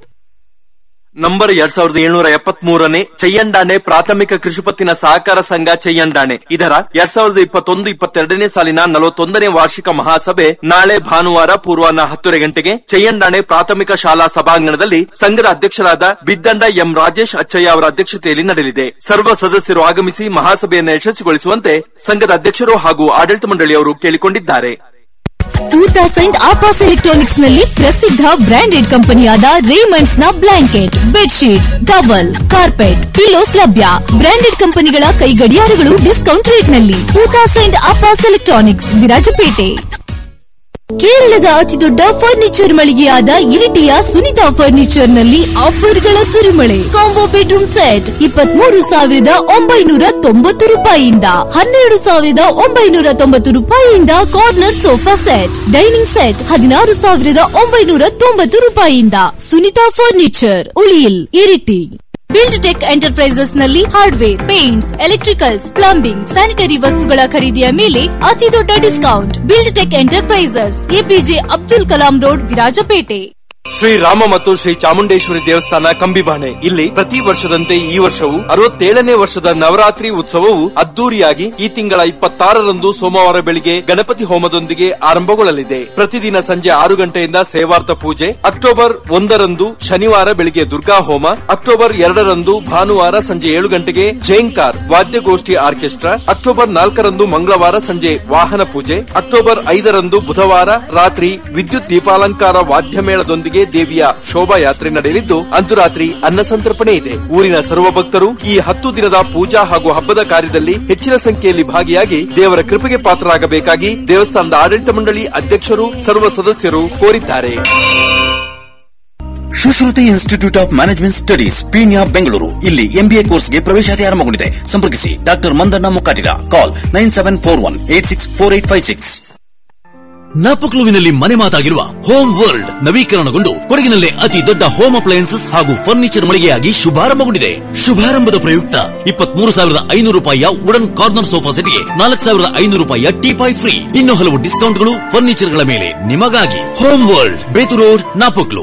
ನಂಬರ್ ಎರಡ್ ಸಾವಿರದ ಏಳ್ನೂರ ಎಪ್ಪತ್ತ್ ಮೂರನೇ ಚೆಯ್ಯಂಡಾಣೆ ಪ್ರಾಥಮಿಕ ಕೃಷಿಪತ್ತಿನ ಸಹಕಾರ ಸಂಘ ಚೆಯ್ಯಂಡಾಣೆ ಇದರ ಎರಡ್ ಸಾವಿರದ ಇಪ್ಪತ್ತೊಂದು ಇಪ್ಪತ್ತೆರಡನೇ ಸಾಲಿನ ನಲವತ್ತೊಂದನೇ ವಾರ್ಷಿಕ ಮಹಾಸಭೆ ನಾಳೆ ಭಾನುವಾರ ಪೂರ್ವಾಹ್ನ ಹತ್ತುವರೆ ಗಂಟೆಗೆ ಚೆಯ್ಯಂಡಾಣೆ ಪ್ರಾಥಮಿಕ ಶಾಲಾ ಸಭಾಂಗಣದಲ್ಲಿ ಸಂಘದ ಅಧ್ಯಕ್ಷರಾದ ಬಿದ್ದಂಡ ಎಂ ರಾಜೇಶ್ ಅಚ್ಚಯ್ಯ ಅವರ ಅಧ್ಯಕ್ಷತೆಯಲ್ಲಿ ನಡೆಯಲಿದೆ ಸರ್ವ ಸದಸ್ಯರು ಆಗಮಿಸಿ ಮಹಾಸಭೆಯನ್ನು ಯಶಸ್ವಿಗೊಳಿಸುವಂತೆ ಸಂಘದ ಅಧ್ಯಕ್ಷರು ಹಾಗೂ ಆಡಳಿತ ಮಂಡಳಿಯವರು ಕೇಳಿಕೊಂಡಿದ್ದಾರೆ ಟೂ ತೌಸಂಡ್ ಆಪಾಸ್ ಎಲೆಕ್ಟ್ರಾನಿಕ್ಸ್ ನಲ್ಲಿ ಪ್ರಸಿದ್ಧ ಬ್ರಾಂಡೆಡ್ ಕಂಪನಿಯಾದ ರೇಮಂಡ್ಸ್ ನ blanket bedsheets towel carpet pillows ಲಭ್ಯ ಬ್ರಾಂಡೆಡ್ ಕಂಪನಿಗಳ ಕೈ ಗಡಿಯಾರಗಳು ಡಿಸ್ಕೌಂಟ್ ರೇಟ್ ನಲ್ಲಿ ಟೂ ತೌಸಂಡ್ ಆಪಾಸ್ ಎಲೆಕ್ಟ್ರಾನಿಕ್ಸ್ ವಿರಾಜಪೇಟೆ ಕೇರಳದ ಅತಿದೊಡ್ಡ ಫರ್ನಿಚರ್ ಮಳಿಗೆಯಾದ ಇರಿಟಿಯ ಸುನಿತಾ ಫರ್ನಿಚರ್ ನಲ್ಲಿ ಆಫರ್ಗಳ ಸುರಿಮಳೆ ಕಾಂಬೋ ಬೆಡ್ರೂಮ್ ಸೆಟ್ ಇಪ್ಪತ್ಮೂರು ಸಾವಿರದ ಒಂಬೈನೂರ ತೊಂಬತ್ತು ರೂಪಾಯಿಯಿಂದ ಹನ್ನೆರಡು ಸಾವಿರದ ಒಂಬೈನೂರ ತೊಂಬತ್ತು ರೂಪಾಯಿಯಿಂದ corner sofa set dining set ಹದಿನಾರು ಸಾವಿರದ ಒಂಬೈನೂರ ತೊಂಬತ್ತು ರೂಪಾಯಿಯಿಂದ ಸುನಿತಾ ಫರ್ನಿಚರ್ ಉಳಿಯಿಲ್ ಇರಿಟಿ ಬಿಲ್ಡ್ ಟೆಕ್ ಎಂಟರ್ಪ್ರೈಸಸ್ ನಲ್ಲಿ hardware paints electricals plumbing sanitary ವಸ್ತುಗಳ ಖರೀದಿಯ ಮೇಲೆ ಅತಿ ದೊಡ್ಡ discount build tech enterprises APJ Abdul Kalam road Virajpet Shrirama ಮತ್ತು ಶ್ರೀ ಚಾಮುಂಡೇಶ್ವರಿ ದೇವಸ್ಥಾನ ಕಂಬಿಬಾಣೆ ಇಲ್ಲಿ ಪ್ರತಿ ವರ್ಷದಂತೆ ಈ ವರ್ಷವು ಅರವತ್ತೇಳನೇ ವರ್ಷದ ನವರಾತ್ರಿ ಉತ್ಸವವು ಅದ್ದೂರಿಯಾಗಿ ಈ ತಿಂಗಳ ಇಪ್ಪತ್ತಾರರಂದು ಸೋಮವಾರ ಬೆಳಿಗ್ಗೆ ಗಣಪತಿ ಹೋಮದೊಂದಿಗೆ ಆರಂಭಗೊಳ್ಳಲಿದೆ ಪ್ರತಿದಿನ ಸಂಜೆ ಆರು ಗಂಟೆಯಿಂದ ಸೇವಾರ್ಥ ಪೂಜೆ ಅಕ್ಟೋಬರ್ ಒಂದರಂದು ಶನಿವಾರ ಬೆಳಿಗ್ಗೆ ದುರ್ಗಾ ಹೋಮ ಅಕ್ಟೋಬರ್ ಎರಡರಂದು ಭಾನುವಾರ ಸಂಜೆ ಏಳು ಗಂಟೆಗೆ ಜೈಂಕಾರ್ ವಾದ್ಯಗೋಷ್ಠಿ ಆರ್ಕೆಸ್ಟ್ರಾ ಅಕ್ಟೋಬರ್ ನಾಲ್ಕರಂದು ಮಂಗಳವಾರ ಸಂಜೆ ವಾಹನ ಪೂಜೆ ಅಕ್ಟೋಬರ್ ಐದರಂದು ಬುಧವಾರ ರಾತ್ರಿ ವಿದ್ಯುತ್ ದೀಪಾಲಂಕಾರ ವಾದ್ಯ ಮೇಳದೊಂದಿಗೆ ದೇವಿಯ ಶೋಭಾಯಾತ್ರೆ ನಡೆಯಲಿದ್ದು ಅಂದು ರಾತ್ರಿ ಅನ್ನಸಂತರ್ಪಣೆ ಇದೆ ಊರಿನ ಸರ್ವ ಭಕ್ತರು ಈ ಹತ್ತು ದಿನದ ಪೂಜಾ ಹಾಗೂ ಹಬ್ಬದ ಕಾರ್ಯದಲ್ಲಿ ಹೆಚ್ಚಿನ ಸಂಖ್ಯೆಯಲ್ಲಿ ಭಾಗಿಯಾಗಿ ದೇವರ ಕೃಪೆಗೆ ಪಾತ್ರರಾಗಬೇಕಾಗಿ ದೇವಸ್ಥಾನದ ಆಡಳಿತ ಮಂಡಳಿ ಅಧ್ಯಕ್ಷರು ಸರ್ವ ಸದಸ್ಯರು ಕೋರಿದ್ದಾರೆ Sushruti institute of management studies Peenya Bengaluru ಇಲ್ಲಿ ಎಂಬಿಎ ಕೋರ್ಸ್ಗೆ ಪ್ರವೇಶಾತಿ ಆರಂಭಗೊಂಡಿದೆ ಸಂಪರ್ಕಿಸಿ doctor Mandanna Mukkatiga call nine seven four one eight six four eight five six ನಾಪಕ್ಲುವಿನಲ್ಲಿ ಮನೆ ಮಾತಾಗಿರುವ ಹೋಮ್ ವರ್ಲ್ಡ್ ನವೀಕರಣಗೊಂಡು ಕೊಡಗಿನಲ್ಲೇ ಅತಿ ದೊಡ್ಡ ಹೋಮ್ ಅಪ್ಲಯನ್ಸಸ್ ಹಾಗೂ ಫರ್ನಿಚರ್ ಮಳಿಗೆಯಾಗಿ ಶುಭಾರಂಭಗೊಂಡಿದೆ ಶುಭಾರಂಭದ ಪ್ರಯುಕ್ತ ಇಪ್ಪತ್ಮೂರು ಸಾವಿರದ ಐನೂರು ರೂಪಾಯಿಯ ವುಡನ್ ಕಾರ್ನರ್ ಸೋಫಾ ಸೆಟ್ಗೆ ನಾಲ್ಕು ಸಾವಿರದ ಐನೂರು ರೂಪಾಯಿಯ ಟೀಪಾಯ್ ಫ್ರೀ ಇನ್ನು ಹಲವು ಡಿಸ್ಕೌಂಟ್ಗಳು ಫರ್ನಿಚರ್ಗಳ ಮೇಲೆ ನಿಮಗಾಗಿ ಹೋಮ್ ವರ್ಲ್ಡ್ ಬೇತು ರೋಡ್ ನಾಪಕ್ಲು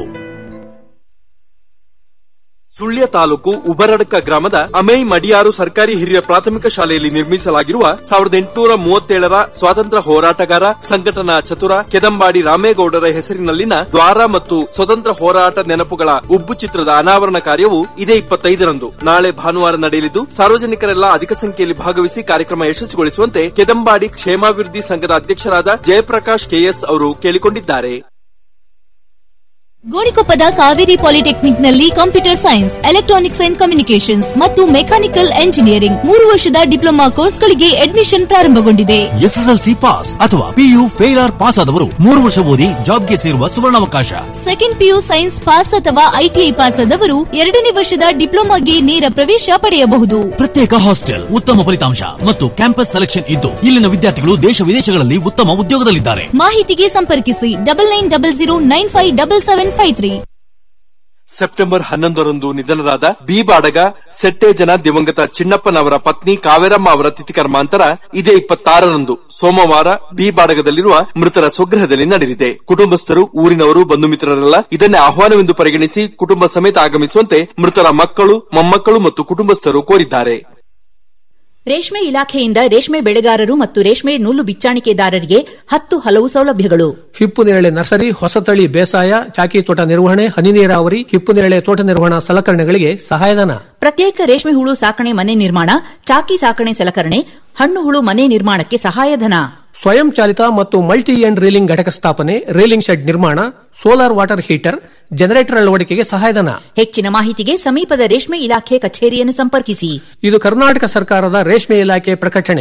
ಸುಳ್ಯ ತಾಲೂಕು ಉಬರಡ್ಕ ಗ್ರಾಮದ ಅಮೈ ಮಡಿಯಾರು ಸರ್ಕಾರಿ ಹಿರಿಯ ಪ್ರಾಥಮಿಕ ಶಾಲೆಯಲ್ಲಿ ನಿರ್ಮಿಸಲಾಗಿರುವ ಸಾವಿರದ ಎಂಟುನೂರ ಮೂವತ್ತೇಳರ ಸ್ವಾತಂತ್ರ್ಯ ಹೋರಾಟಗಾರ ಸಂಘಟನಾ ಚತುರ ಕೆದಂಬಾಡಿ ರಾಮೇಗೌಡರ ಹೆಸರಿನಲ್ಲಿನ ದ್ವಾರ ಮತ್ತು ಸ್ವತಂತ್ರ ಹೋರಾಟ ನೆನಪುಗಳ ಉಬ್ಬು ಚಿತ್ರದ ಅನಾವರಣ ಕಾರ್ಯವು ಇದೇ ಇಪ್ಪತ್ತೈದರಂದು ನಾಳೆ ಭಾನುವಾರ ನಡೆಯಲಿದ್ದು ಸಾರ್ವಜನಿಕರೆಲ್ಲ ಅಧಿಕ ಸಂಖ್ಯೆಯಲ್ಲಿ ಭಾಗವಹಿಸಿ ಕಾರ್ಯಕ್ರಮ ಯಶಸ್ವಿಗೊಳಿಸುವಂತೆ ಕೆದಂಬಾಡಿ ಕ್ಷೇಮಾಭಿವೃದ್ಧಿ ಸಂಘದ ಅಧ್ಯಕ್ಷರಾದ ಜಯಪ್ರಕಾಶ್ ಕೆಎಸ್ ಅವರು ಕೇಳಿಕೊಂಡಿದ್ದಾರೆ ಗೋಣಿಕೊಪ್ಪದ ಕಾವೇರಿ ಪಾಲಿಟೆಕ್ನಿಕ್ನಲ್ಲಿ computer science electronics and communications ಮತ್ತು ಮೆಕ್ಯಾನಿಕಲ್ ಎಂಜಿನಿಯರಿಂಗ್ ಮೂರು ವರ್ಷದ ಡಿಪ್ಲೊಮಾ ಕೋರ್ಸ್ಗಳಿಗೆ ಅಡ್ಮಿಷನ್ ಪ್ರಾರಂಭಗೊಂಡಿದೆ ಎಸ್ಎಸ್ಎಲ್ಸಿ ಪಾಸ್ ಅಥವಾ ಪಿಯು ಫೇಲ್ ಆರ್ ಪಾಸ್ ಆದವರು ಮೂರು ವರ್ಷ ಓದಿ ಜಾಬ್ಗೆ ಸೇರುವ ಸುವರ್ಣಾವಕಾಶ ಸೆಕೆಂಡ್ ಪಿಯು ಸೈನ್ಸ್ ಪಾಸ್ ಅಥವಾ ಐಟಿಐ ಪಾಸ್ ಆದವರು ಎರಡನೇ ವರ್ಷದ ಡಿಪ್ಲೊಮಾಗೆ ನೇರ ಪ್ರವೇಶ ಪಡೆಯಬಹುದು ಪ್ರತ್ಯೇಕ ಹಾಸ್ಟೆಲ್ ಉತ್ತಮ ಫಲಿತಾಂಶ ಮತ್ತು ಕ್ಯಾಂಪಸ್ ಸೆಲೆಕ್ಷನ್ ಇದ್ದು ಇಲ್ಲಿನ ವಿದ್ಯಾರ್ಥಿಗಳು ದೇಶ ವಿದೇಶಗಳಲ್ಲಿ ಉತ್ತಮ ಉದ್ಯೋಗದಲ್ಲಿದ್ದಾರೆ ಮಾಹಿತಿಗೆ ಸಂಪರ್ಕಿಸಿ double nine double zero nine five double seven five three September ಹನ್ನೊಂದರಂದು ನಿಧನರಾದ ಬಿ ಬಾಡಗ ಸೆಟ್ಟೇಜನ ದಿವಂಗತ ಚಿನ್ನಪ್ಪನವರ ಪತ್ನಿ ಕಾವೇರಮ್ಮ ಅವರ ತಿಥಿಕರ್ಮಾಂತರ ಇದೇ ಇಪ್ಪತ್ತಾರರಂದು ಸೋಮವಾರ ಬಿ ಬಾಡಗದಲ್ಲಿರುವ ಮೃತರ ಸ್ವಗೃಹದಲ್ಲಿ ನಡೆದಿದೆ ಕುಟುಂಬಸ್ಥರು ಊರಿನವರು ಬಂಧು ಮಿತ್ರರೆಲ್ಲ ಇದನ್ನೇ ಆಹ್ವಾನವೆಂದು ಪರಿಗಣಿಸಿ ಕುಟುಂಬ ಸಮೇತ ಆಗಮಿಸುವಂತೆ ಮೃತರ ಮಕ್ಕಳು ಮೊಮ್ಮಕ್ಕಳು ಮತ್ತು ಕುಟುಂಬಸ್ಥರು ಕೋರಿದ್ದಾರೆ ರೇಷ್ಮೆ ಇಲಾಖೆಯಿಂದ ರೇಷ್ಮೆ ಬೆಳೆಗಾರರು ಮತ್ತು ರೇಷ್ಮೆ ನೂಲು ಬಿಚ್ಚಾಣಿಕೆದಾರರಿಗೆ ಹತ್ತು ಹಲವು ಸೌಲಭ್ಯಗಳು ಹಿಪ್ಪು ನೇರಳೆ ನರ್ಸರಿ ಹೊಸತಳಿ ಬೇಸಾಯ ಚಾಕಿ ತೋಟ ನಿರ್ವಹಣೆ ಹನಿ ನೀರಾವರಿ ಹಿಪ್ಪು ನೇರಳೆ ತೋಟ ನಿರ್ವಹಣಾ ಸಲಕರಣೆಗಳಿಗೆ ಸಹಾಯಧನ ಪ್ರತ್ಯೇಕ ರೇಷ್ಮೆ ಹುಳು ಸಾಕಣೆ ಮನೆ ನಿರ್ಮಾಣ ಚಾಕಿ ಸಾಕಣೆ ಸಲಕರಣೆ ಹಣ್ಣು ಹುಳು ಮನೆ ನಿರ್ಮಾಣಕ್ಕೆ ಸಹಾಯಧನ ಸ್ವಯಂ ಚಾಲಿತ ಮತ್ತು ಮಲ್ಟಿ ಎಂಡ್ ರೀಲಿಂಗ್ ಘಟಕ ಸ್ಥಾಪನೆ ರೀಲಿಂಗ್ ಶೆಡ್ ನಿರ್ಮಾಣ ಸೋಲಾರ್ ವಾಟರ್ ಹೀಟರ್ ಜನರೇಟರ್ ಅಳವಡಿಕೆಗೆ ಸಹಾಯಧನ ಹೆಚ್ಚಿನ ಮಾಹಿತಿಗೆ ಸಮೀಪದ ರೇಷ್ಮೆ ಇಲಾಖೆ ಕಚೇರಿಯನ್ನು ಸಂಪರ್ಕಿಸಿ ಇದು ಕರ್ನಾಟಕ ಸರ್ಕಾರದ ರೇಷ್ಮೆ ಇಲಾಖೆ ಪ್ರಕಟಣೆ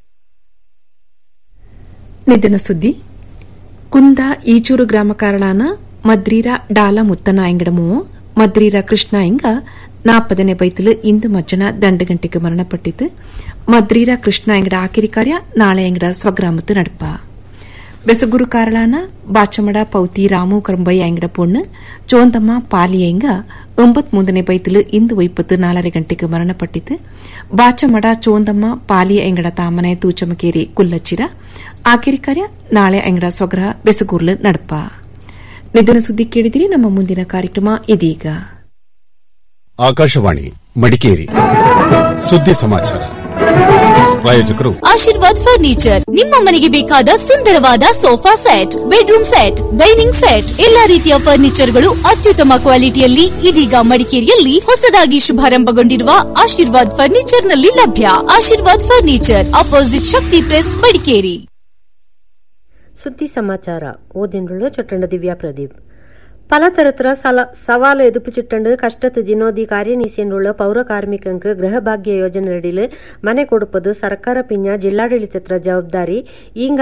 ನಿಧನ ಸುದ್ದಿ ಕುಂದ ಈಚೂರು ಗ್ರಾಮ ಕಾರಳಾನ ಮದ್ರೀರ ಡಾಲ ಮುತ್ತನ ಎಂಗಡಮು ಮದ್ರೀರ ಕೃಷ್ಣ ಎಂಗ ನಾಪದನೆ ಬೈತಲು ಇಂದು ಮಜ್ಜನ ದಂಡಗಂಟೆಗೆ ಮರಣಪಟ್ಟಿತು ಮದ್ರೀರ ಕೃಷ್ಣ ಎಂಗಡ ಆಕಿರಿ ಕಾರ್ಯ ನಾಳೆ ಎಂಗಡ ಸ್ವಗ್ರಾಮತ್ತು ನಡಪ ಬೆಸಗುರು ಕಾರಳಾನ ಬಾಚಮಡ ಪೌತಿ ರಾಮು ಕರಂಬಯ್ಯ ಎಂಗಡ ಪೊಣ್ಣು ಚೋಂದಮ್ಮ ಪಾಲಿಯಂಗ ಒಂಬತ್ ಮೂಂದನೆ ಬೈತಲು ಇಂದು ಒಯ್ಪತ್ತು ನಾಲரை ಗಂಟೆಗೆ ಮರಣಪಟ್ಟಿತು ಬಾಚಮಡ ಚೋಂದಮ್ಮ ಪಾಲಿಯ ಎಂಗಡ ತಾಮನೆ ತೂಚಮಕೇರಿ ಕುಲ್ಲಚ್ಚಿರ ಆಕಿರಿ ಕಾರ್ಯ ನಾಳೆ ಎಂಗಡ ಸ್ವಗ್ರಹ ಬೆಸಗೂರ್ಲು ನಡಪ ನಿಧನ ಸುದ್ದಿ ಕೇಳಿದಿರಿ ನಮ್ಮ ಮುಂದಿನ ಕಾರ್ಯಕ್ರಮ ಇದೀಗ ಆಕಾಶವಾಣಿ ಮಡಿಕೇರಿ ಸುದ್ದಿ ಸಮಾಚಾರ ಪ್ರಾಯೋಜಕರು ಆಶೀರ್ವಾದ್ ಫರ್ನಿಚರ್ ನಿಮ್ಮ ಮನೆಗೆ ಬೇಕಾದ ಸುಂದರವಾದ sofa set bedroom set dining set ಎಲ್ಲಾ ರೀತಿಯ ಫರ್ನಿಚರ್ಗಳು ಅತ್ಯುತ್ತಮ ಕ್ವಾಲಿಟಿಯಲ್ಲಿ ಇದೀಗ ಮಡಿಕೇರಿಯಲ್ಲಿ ಹೊಸದಾಗಿ ಶುಭಾರಂಭಗೊಂಡಿರುವ ಆಶೀರ್ವಾದ್ ಫರ್ನಿಚರ್ ನಲ್ಲಿ ಲಭ್ಯ Ashirvad furniture opposite Shakti press Madikeri ಸುದ್ದಿ ಸಮಾಚಾರ ಓದಿನುಳ್ಳು ಚೊಟ್ಟಂಡ ದಿವ್ಯಾ ಪ್ರದೀಪ್ പലതരത്തില സല സവാല് എതിപ്പിച്ചിട്ടുണ്ട് കഷ്ടത്ത് ജിനോദി കാര്യനീസിയുള്ള പൗര ಕಾರ್ಮಿಕಂಕ ಗೃಹ ಭಾಗ್ಯ ಯೋಜನೆಯಡಿಲು ಮನೆ ಕೊಡುಪದು ಸರ್ಕಾರ ಪಿಂಜ ಜಿಲ್ಲಾಡಳಿತದ ಜವಾಬ್ದಾರಿ ಈಗ